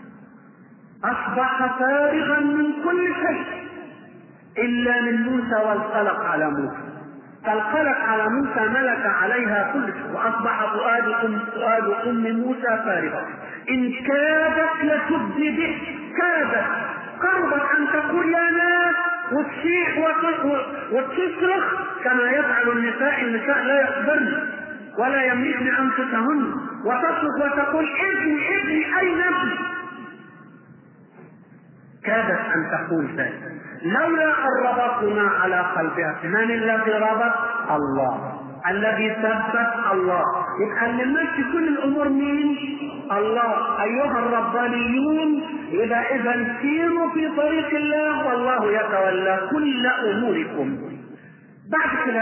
Speaker 1: أصبح فارغا من كل شيء إلا من موسى والقلق على موسى فالقلق على موسى ملك عليها كل شيء واصبح فؤاد ام فؤاد ام موسى فارغا ان كادت لتبدي به كادت قربت ان تقول يا ناس وتصيح وتصرخ كما يفعل النساء النساء لا يصبرن ولا يملكن انفسهن وتصرخ وتقول ابني ابني اين ابني كادت ان تقول ذلك لولا ان ربطنا على قلبها من الذي ربط الله الذي ثبت الله يبقى اللي ماشي كل الامور مين الله ايها الربانيون يبقى اذا سيروا في طريق الله والله يتولى كل اموركم بعد كده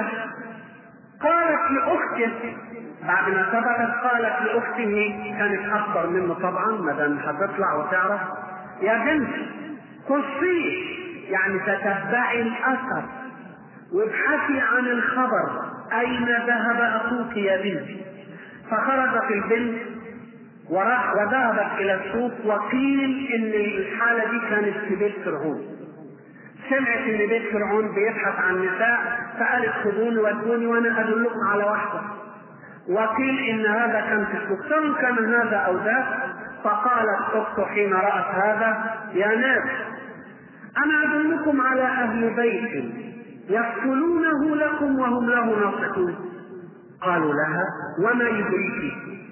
Speaker 1: قالت لاخته بعد ما ثبتت قالت لاخته كانت اكبر منه طبعا ما دام هتطلع وتعرف يا بنتي قصيه يعني تتبعي الاثر وابحثي عن الخبر اين ذهب اخوك يا بنتي فخرجت البنت وراح وذهبت الى السوق وقيل ان الحاله دي كانت في بيت فرعون سمعت ان بيت فرعون بيبحث عن نساء فقالت خذوني ودوني وانا ادلكم على واحده وقيل ان هذا كان في السوق سواء كان هذا او ذاك فقالت اخته حين رات هذا يا ناس أنا أدلكم على أهل بيت يقتلونه لكم وهم له ناصحون قالوا لها وما يدريك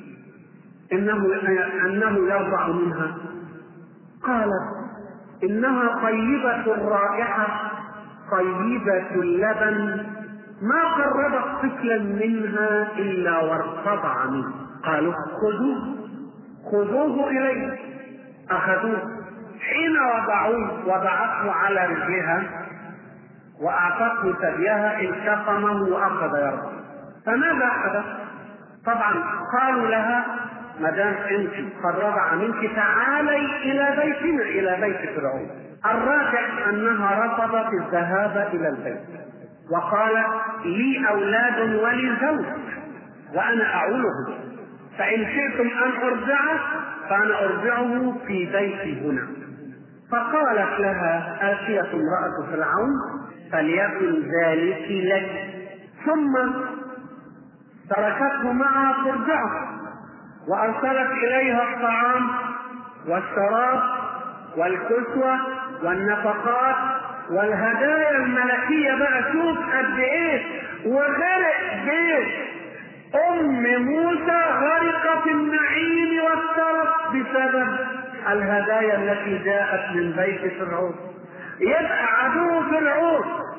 Speaker 1: إنه أنه يرضع منها قالت إنها طيبة الرائحة طيبة اللبن ما قربت طفلا منها إلا وارتضع منه قالوا خذوه خذوه إليه أخذوه حين وضعوه وضعته على رجلها واعطته ثديها التقمه واخذ يرضى فماذا حدث؟ طبعا قالوا لها ما دام انت قد رضع منك تعالي الى بيتنا الى بيت فرعون الراجع انها رفضت الذهاب الى البيت وقالت لي اولاد ولي زوج وانا اعوله فان شئتم ان ارجعه فانا ارجعه في بيتي هنا فقالت لها آسية امرأة فرعون فليكن ذلك لك ثم تركته معها ترجعه وأرسلت إليها الطعام والشراب والكسوة والنفقات والهدايا الملكية بقى شوف قد إيه وغرق بيت أم موسى غرقت النعيم والترف بسبب الهدايا التي جاءت من بيت فرعون يبقى عدو فرعون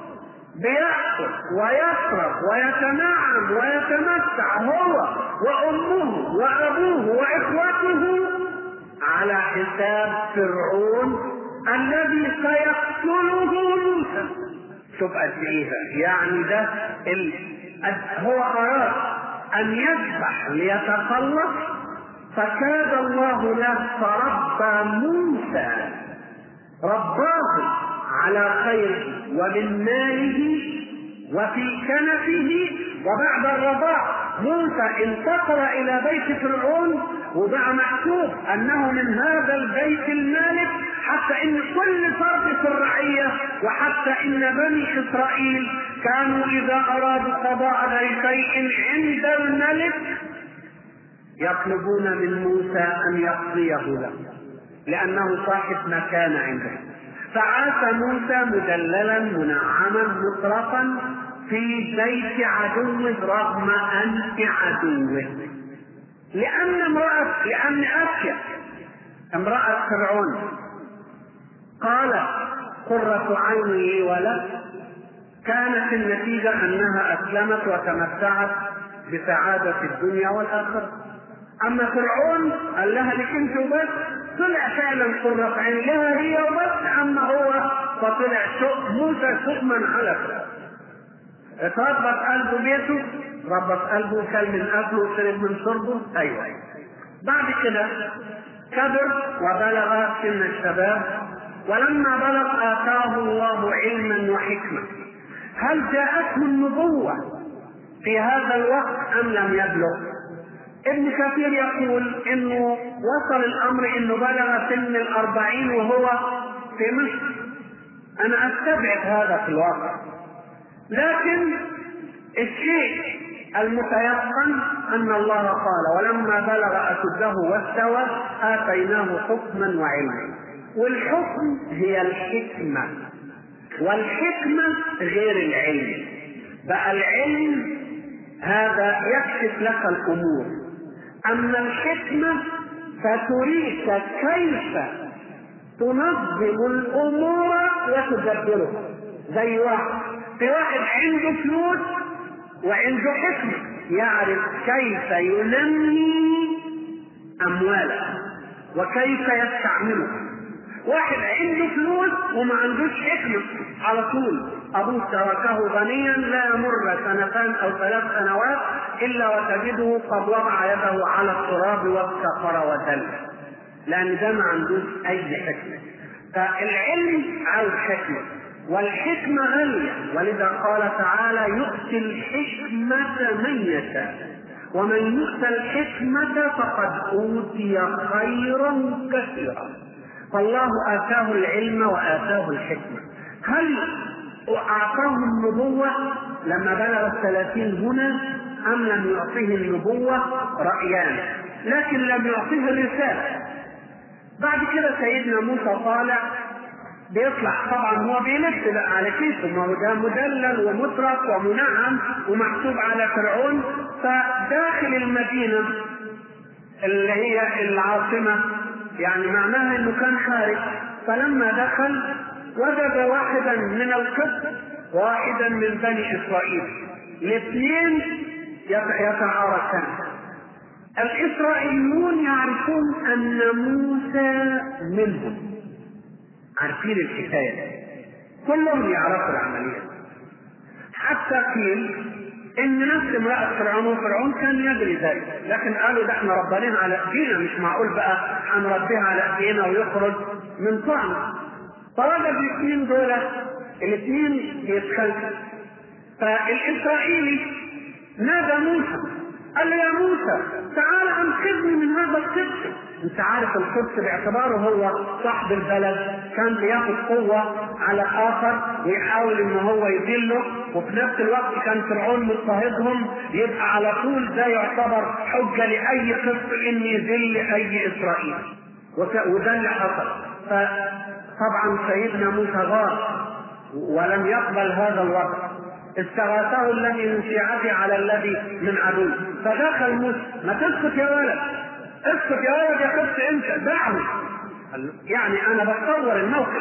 Speaker 1: بيأكل ويشرب ويتنعم ويتمتع هو وأمه وأبوه وإخوته على حساب فرعون الذي سيقتله موسى شوف قد ايه يعني ده ال... هو اراد ان يذبح ليتخلص فكاد الله له فربى موسى رباه على خيره ومن ماله وفي كنفه وبعد الرضاع موسى انتقل الى بيت فرعون وبقى مكتوب انه من هذا البيت المالك حتى ان كل فرد في الرعيه وحتى ان بني اسرائيل كانوا اذا ارادوا قضاء شيء عند الملك يطلبون من موسى ان يقضيه له لانه صاحب مكان عنده فعاش موسى مدللا منعما مطرقا في بيت عدوه رغم انف عدوه لان امراه لان اسيا امراه فرعون قالت قرة عين لي ولك كانت النتيجة أنها أسلمت وتمتعت بسعادة الدنيا والآخرة أما فرعون قال لها لك أنت وبس طلع فعلا قرة عين لها هي وبس أما هو فطلع شؤ موسى شؤما على فرعون اتربط قلبه بيته ربط قلبه كل من أكله وشرب من شربه أيوه بعد كده كبر وبلغ سن الشباب ولما بلغ آتاه الله علما وحكمة هل جاءته النبوة في هذا الوقت أم لم يبلغ؟ ابن كثير يقول انه وصل الامر انه بلغ سن الاربعين وهو في مصر انا استبعد هذا في الواقع لكن الشيء المتيقن ان الله قال ولما بلغ اشده واستوى اتيناه حكما وعلما والحكم هي الحكمه والحكمه غير العلم بقى العلم هذا يكشف لك الامور اما الحكمه فتريك كيف تنظم الامور وتدبرها زي واحد في واحد عنده فلوس وعنده حكمه يعرف كيف ينمي امواله وكيف يستعملها واحد عنده فلوس وما عندوش حكمة على طول أبوه تركه غنيا لا يمر سنتان أو ثلاث سنوات إلا وتجده قد وضع يده على التراب وافتقر وذل لأن ده ما عندوش أي حكمة فالعلم عاوز حكمة والحكمة غالية ولذا قال تعالى يؤتي الحكمة من يشاء ومن يؤت الحكمة فقد أوتي خيرا كثيرا فالله آتاه العلم وآتاه الحكمة هل أعطاه النبوة لما بلغ الثلاثين هنا أم لم يعطيه النبوة رأيان لكن لم يعطيه الرسالة بعد كده سيدنا موسى طالع بيطلع طبعا هو بيلف بقى على كيفه ما هو ده مدلل ومطرق ومنعم ومحسوب على فرعون فداخل المدينة اللي هي العاصمة يعني معناها انه كان خارج فلما دخل وجد واحدا من القبط واحدا من بني اسرائيل الاثنين يتعاركان الاسرائيليون يعرفون ان موسى منهم عارفين الحكايه كلهم يعرفوا العمليه حتى قيل ان نفس امرأة فرعون وفرعون كان يدري ذلك لكن قالوا ده احنا ربانين على ايدينا مش معقول بقى هنربيها على ايدينا ويخرج من طعم فوجد الاثنين دول الاثنين يتخلفوا فالاسرائيلي نادى موسى قال له يا موسى تعال انقذني من هذا القبط انت عارف القدس باعتباره هو صاحب البلد كان بياخد قوة على آخر ويحاول ان هو يذله وفي نفس الوقت كان فرعون مضطهدهم يبقى على طول ده يعتبر حجة لأي قبط ان يذل أي إسرائيل وده اللي حصل فطبعا سيدنا موسى غار ولم يقبل هذا الوضع استغاثه الذي من شيعته على الذي من عدو فدخل موسى ما تسكت يا ولد اسكت يا ولد يا خفت انت دعني يعني انا بتصور الموقف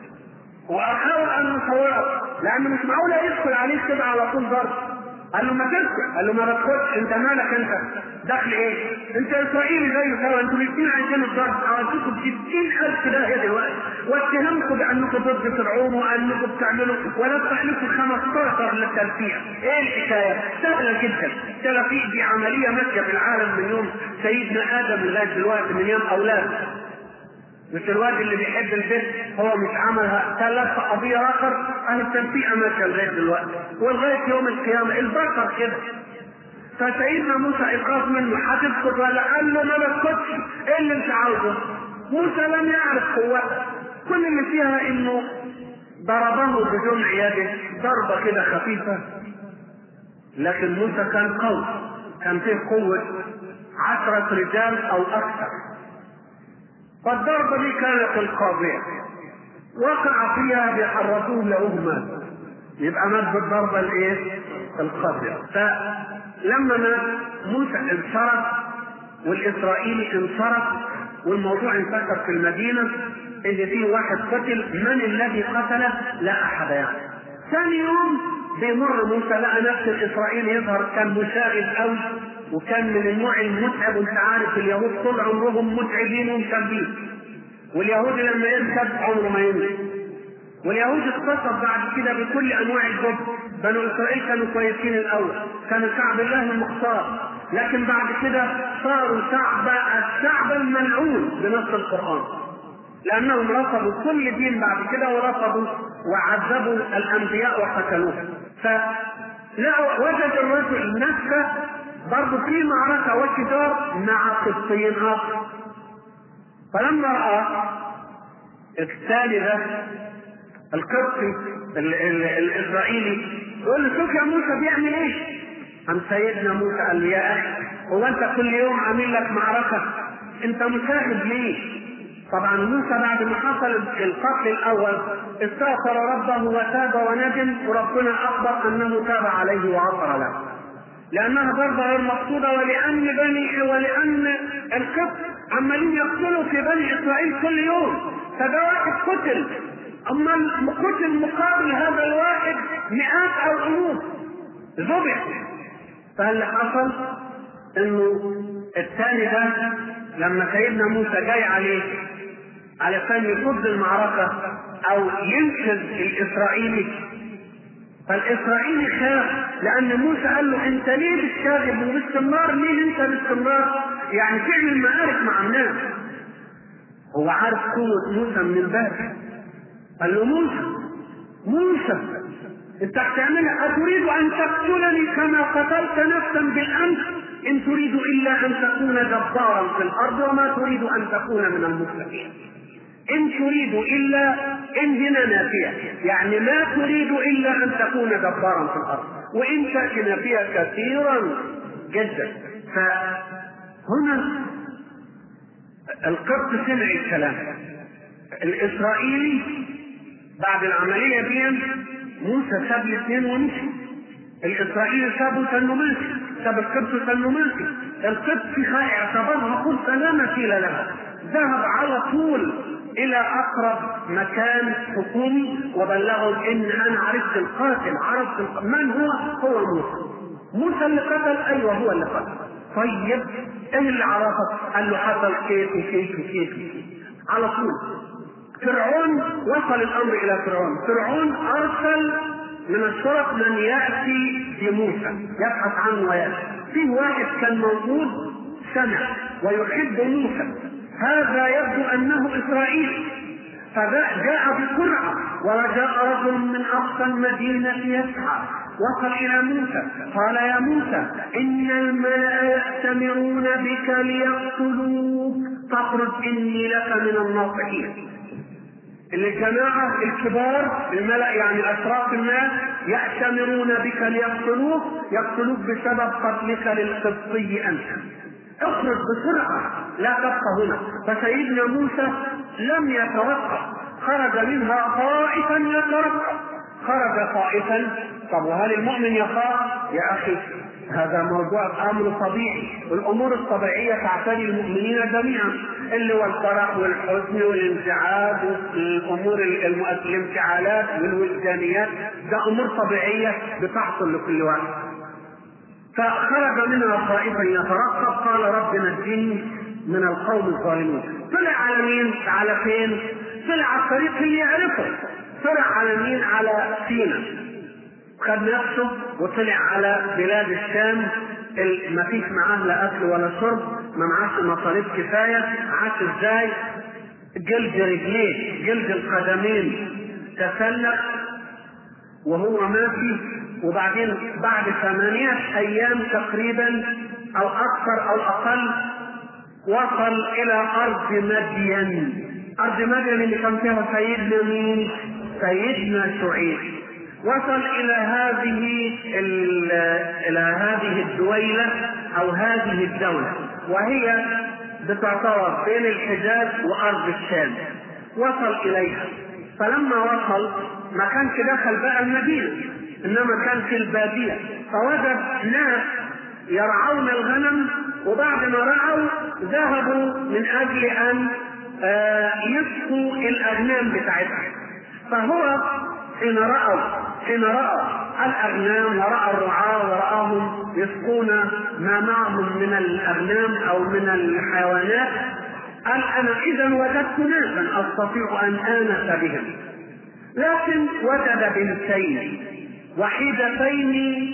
Speaker 1: واحاول ان اصوره لان مش معقول يدخل عليك كده على طول ضرب قال له ما تسكت قال له ما تسكتش انت مالك انت دخل ايه انت اسرائيلي زيه سوا انتوا الاثنين عايزين الضرب عملتكم ب 60000 داهيه دلوقتي واتهمكم بانكم ضد فرعون وانكم بتعملوا ولفح لكم 15 للتلفيع ايه الحكايه؟ سهله جدا التلفيع دي عمليه ماشيه في العالم من يوم سيدنا ادم لغايه دلوقتي من يوم اولاده مش الواد اللي بيحب البيت هو مش عملها ثلاث قضية آخر أهل التنفيقة ماشية لغاية دلوقتي ولغاية يوم القيامة البشر كده فسيدنا موسى يخاف منه هتسكت ولا قال له ما بسكتش ايه اللي انت عاوزه؟ موسى لم يعرف قوته كل اللي فيها انه ضربه بجمع يده ضربة كده خفيفة لكن موسى كان قوي كان فيه قوة عشرة رجال أو أكثر فالضربة دي كانت القاضية وقع فيها بيحركوه له مات يبقى مات بالضربة الايه؟ القاضية فلما مات موسى انصرف والإسرائيلي انصرف والموضوع انتشر في المدينة إن في واحد قتل من الذي قتله؟ لا أحد يعني ثاني يوم بيمر موسى لقى نفس الاسرائيلي يظهر كان مشاغب قوي وكان من النوع المتعب وانت عارف اليهود طول عمرهم متعبين ومشاغبين واليهود لما يركب عمره ما يمشي واليهود اتصف بعد كده بكل انواع الجبن بنو اسرائيل كانوا كويسين الاول كانوا شعب الله المختار لكن بعد كده صاروا شعب الشعب الملعون بنص القران لانهم رفضوا كل دين بعد كده ورفضوا وعذبوا الانبياء وقتلوهم فلا وجد الرجل نفسه برضه في معركه وشجار مع قبطيين اخر فلما راى الثاني ده القبطي ال- ال- الاسرائيلي يقول له شوف يا موسى بيعمل ايه؟ قام سيدنا موسى قال له يا اخي هو انت كل يوم عامل لك معركه انت مشاهد ليه؟ طبعا موسى بعد ما حصل القتل الاول استغفر ربه وتاب وندم وربنا اخبر انه تاب عليه وغفر له. لانها ضربه غير مقصوده ولان بني ولان القبط عمالين يقتلوا في بني اسرائيل كل يوم فده واحد قتل اما قتل مقابل هذا الواحد مئات او الوف ذبح فاللي حصل انه الثاني ده لما سيدنا موسى جاي عليه علشان يصد المعركة أو ينقذ الإسرائيلي فالإسرائيلي خاف لأن موسى قال له أنت ليه بتشاغب وباستمرار ليه أنت باستمرار يعني تعمل معارك مع الناس هو عارف قوة موسى من امبارح قال له موسى موسى انت بتعملها اتريد ان تقتلني كما قتلت نفسا بالامس ان تريد الا ان تكون جبارا في الارض وما تريد ان تكون من المصلحين ان تريد الا ان هنا نافيه يعني ما تريد الا ان تكون جبارا في الارض وان تاتي نافيه كثيرا جدا فهنا القبط سمع الكلام الاسرائيلي بعد العمليه دي موسى ساب الاثنين ومشي الاسرائيلي سابه كانه ماشي ساب القبط كانه ماشي القبط اعتبرها فرصه لا مثيل لها ذهب على طول الى اقرب مكان حكومي وبلغهم ان انا عرفت القاتل عرفت الق... من هو؟ هو موسى موسى اللي قتل ايوه هو اللي قتل طيب ايه اللي عرفك؟ قال له حصل كيف وكيف وكيف وكيف على طول فرعون وصل الامر الى فرعون فرعون ارسل من الشرط من ياتي بموسى يبحث عنه وياتي في واحد كان موجود سمع ويحب موسى هذا يبدو انه اسرائيلي فجاء بسرعه وجاء رجل من اقصى المدينه يسعى وصل الى موسى قال يا موسى ان الملا يأتمرون بك ليقتلوك فاخرج اني لك من الناصحين الجماعة الكبار الملأ يعني أشراف الناس يأتمرون بك ليقتلوك يقتلوك بسبب قتلك للقبطي أنت اخرج بسرعة لا تبقى هنا فسيدنا موسى لم يتوقف خرج منها خائفا يترقب خرج خائفا طب وهل المؤمن يخاف يا أخي هذا موضوع امر طبيعي والامور الطبيعيه تعتري المؤمنين جميعا اللي هو الفرح والحزن والانزعاج والامور الانفعالات والوجدانيات ده امور طبيعيه بتحصل لكل واحد فخرج منها خائفا يترقب قال رب نجني من القوم الظالمين طلع على مين على فين طلع على الطريق اللي يعرفه طلع على مين على سينا خد نفسه وطلع على بلاد الشام ما فيش معاه لا اكل ولا شرب ما معاش مصاريف كفايه عاش ازاي جلد رجليه جلد القدمين تسلق وهو ماشي وبعدين بعد ثمانية أيام تقريبا أو أكثر أو أقل وصل إلى أرض مدين أرض مدين اللي كان فيها سيدنا مين؟ سيدنا شعيب وصل إلى هذه إلى هذه الدويلة أو هذه الدولة وهي بتعتبر بين الحجاز وأرض الشام وصل إليها فلما وصل ما كانش دخل بقى المدينة إنما كان في البادية فوجد ناس يرعون الغنم وبعد ما رعوا ذهبوا من أجل أن يسقوا الأغنام بتاعتها فهو حين رأوا حين رأى الأغنام ورأى الرعاة ورآهم يسقون ما معهم من الأغنام أو من الحيوانات قال أنا إذا وجدت ناسا أستطيع أن آنس بهم لكن وجد بنتين وحيدتين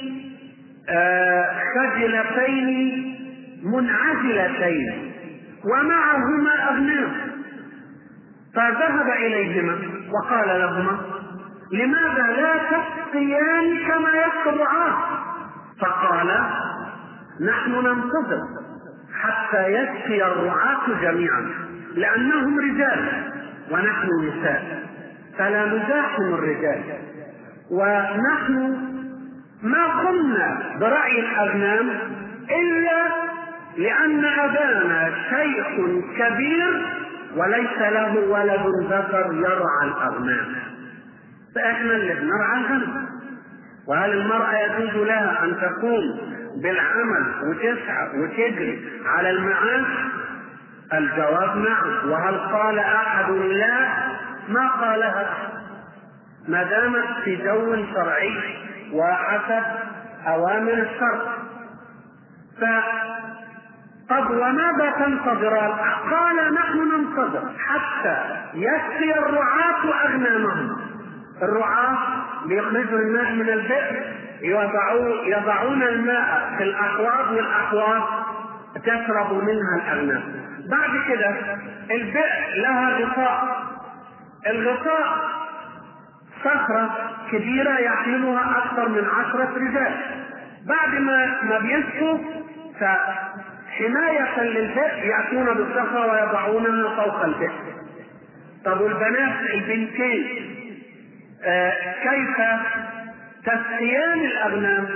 Speaker 1: آه خجلتين منعزلتين ومعهما أغنام فذهب إليهما وقال لهما لماذا لا تسقيان كما يسقي الرعاة فقال نحن ننتظر حتى يسقي الرعاة جميعا لأنهم رجال ونحن نساء فلا نزاحم الرجال ونحن ما قمنا برعي الأغنام إلا لأن أبانا شيخ كبير وليس له ولد ذكر يرعى الأغنام فإحنا اللي بنرعى الغنم وهل المرأة يجوز لها أن تقوم بالعمل وتسعى وتجري على المعاش؟ الجواب نعم وهل قال أحد لا؟ ما قالها أحد ما دامت في جو شرعي وحسب أوامر الشرع ف طب وماذا تنتظران؟ قال نحن ننتظر حتى يسقي الرعاة أغنامهم الرعاة بيخرجوا الماء من البئر يضعوا يضعون الماء في الأحواض والأحواض تشرب منها الأغنام بعد كده البئر لها غطاء الغطاء صخرة كبيرة يحملها أكثر من عشرة رجال بعد ما ما بيسقوا فحماية للبئر يأتون بالصخرة ويضعونها فوق البئر طب والبنات البنتين آه كيف تسقيان الأغنام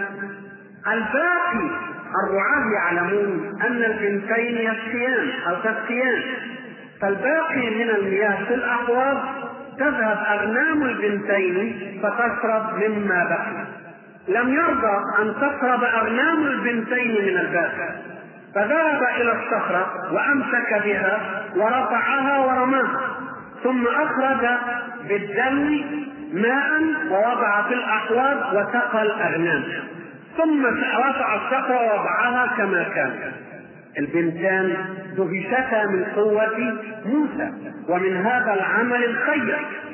Speaker 1: الباقي الرعاة يعلمون أن البنتين يسقيان أو تسقيان فالباقي من المياه في الأحواض تذهب أغنام البنتين فتشرب مما بقي لم يرضى أن تشرب أغنام البنتين من الباقي فذهب إلى الصخرة وأمسك بها ورفعها ورماها ثم أخرج بالدلو ماء ووضع في الأحواض وسقى الأغنام ثم رفع الصخرة ووضعها كما كان البنتان دهشتا من قوة موسى ومن هذا العمل الخير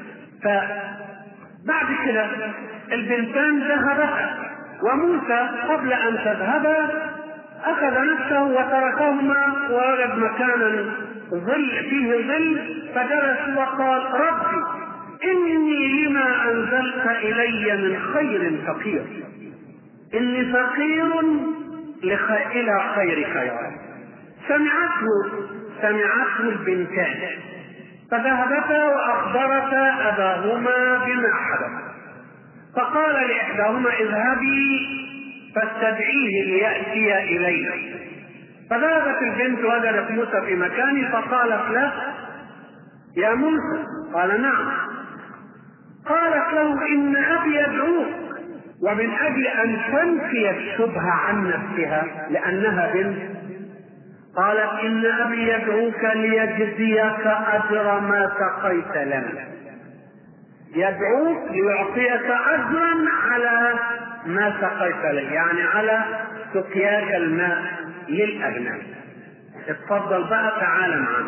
Speaker 1: فبعد كده البنتان ذهبتا وموسى قبل أن تذهبا أخذ نفسه وتركهما ووجد مكانا ظل فيه ظل فجلس وقال ربي إني لما أنزلت إلي من خير فقير إني فقير لخ... إلى خير خيرات سمعته سمعته البنتان فذهبتا وأخبرتا أباهما بما حدث فقال لإحداهما اذهبي فاستدعيه ليأتي إلي فذهبت البنت وجدت موسى في مكانه فقالت له يا موسى قال نعم قالت له إن أبي يدعوك ومن أجل أن تنفي الشبهة عن نفسها لأنها بنت قالت إن أبي يدعوك ليجزيك أجر ما سقيت لنا يدعوك ليعطيك أجرا على ما سقيت له يعني على سقياك الماء للأغنام اتفضل بقى تعال معنا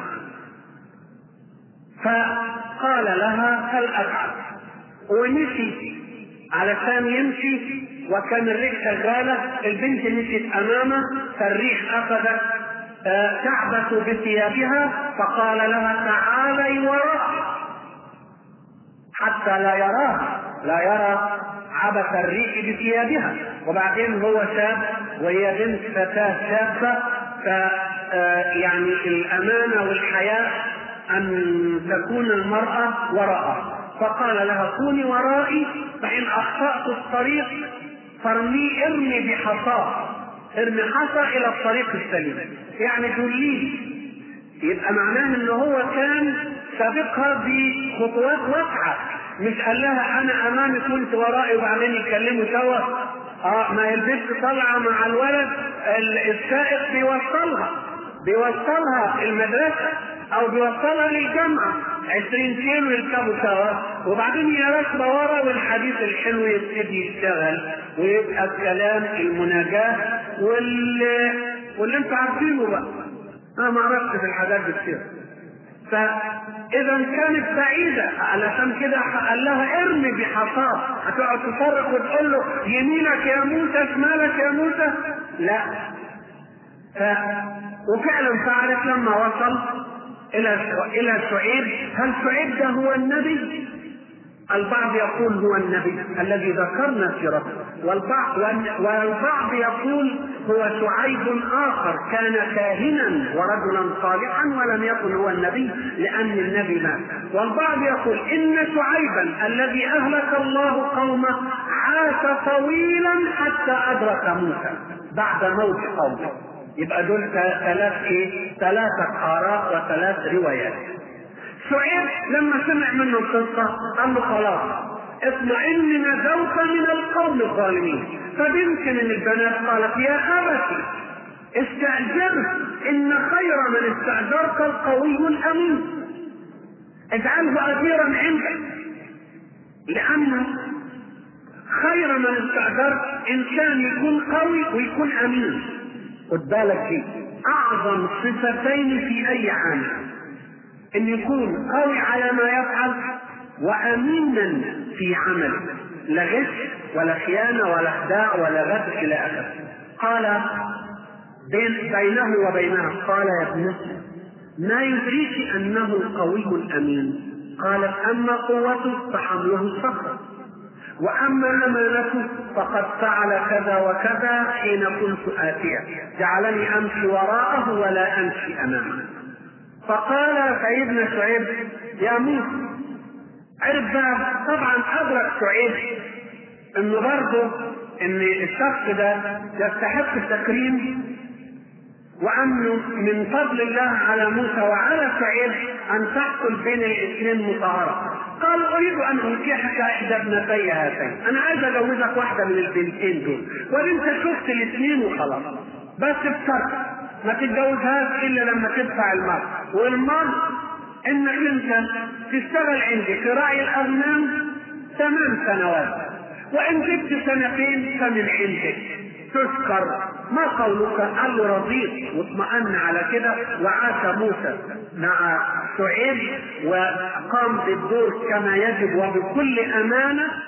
Speaker 1: فقال لها هل أفعل ومشي علشان يمشي وكان الريح شغالة البنت مشيت أمامه فالريح أخذت آه، تعبث بثيابها فقال لها تعالي وراء حتى لا يراها لا يرى عبث الريح بثيابها وبعدين هو شاب وهي بنت فتاة شابة ف آه، يعني الأمانة والحياء أن تكون المرأة وراءه فقال لها كوني ورائي فإن أخطأت الطريق فارمي ارمي بحصاه ارمي حصى إلى الطريق السليم يعني دليه يبقى معناه ان هو كان سابقها بخطوات واسعه مش قال لها انا امامك وانت ورائي وبعدين يتكلموا سوا اه ما البنت طالعه مع الولد السائق بيوصلها بيوصلها المدرسه او بيوصلها للجامعه 20 كيلو يركبوا سوا وبعدين هي راكبه ورا والحديث الحلو يبتدي يشتغل ويبقى الكلام المناجاه واللي واللي انتوا عارفينه بقى انا ما عرفتش الحاجات دي كتير فاذا كانت بعيده علشان كده قال لها ارمي بحصاه هتقعد تصرخ وتقول له يمينك يا موسى شمالك يا موسى لا ف... وفعلا فعلت لما وصل الى الى شعيب هل شعيب ده هو النبي البعض يقول هو النبي الذي ذكرنا سيرته والبعض والبعض يقول هو شعيب اخر كان كاهنا ورجلا صالحا ولم يكن هو النبي لان النبي مات والبعض يقول ان شعيبا الذي اهلك الله قومه عاش طويلا حتى ادرك موسى بعد موت قومه يبقى دول ثلاث ايه؟ ثلاثة آراء وثلاث روايات. شعيب لما سمع منه القصة قال له خلاص اطمئن نجوت من القوم الظالمين فبنت من البنات قالت يا أبت استأجره إن خير من استأجرت القوي الأمين اجعله أجيرا عندك لأن خير من استأجرت إنسان يكون قوي ويكون أمين خد بالك دي أعظم صفتين في أي عامل ان يكون قوي على ما يفعل وامينا في عمله لا غش ولا خيانه ولا خداع ولا غدر الى اخره قال بين بينه وبينها قال يا ابنتي ما يدريك انه القوي الامين قالت اما قوته فحمله الصخر واما امانته فقد فعل كذا وكذا حين كنت اتيه جعلني امشي وراءه ولا امشي امامه فقال سيدنا شعيب يا موسى عرف بقى طبعا ادرك شعيب انه برضه ان الشخص ده يستحق التكريم وانه من فضل الله على موسى وعلى شعيب ان تحصل بين الاثنين مطهره قال اريد ان انكحك احدى ابنتي هاتين انا عايز اجوزك واحده من البنتين دول وانت شفت الاثنين وخلاص بس بشرط ما تتجوزهاش الا لما تدفع المال والمال انك انت تشتغل عندي في راعي الاغنام ثمان سنوات وان جبت سنتين فمن عندك تذكر ما قولك قال له رضيت واطمأن على كده وعاش موسى مع شعيب وقام بالدور كما يجب وبكل امانه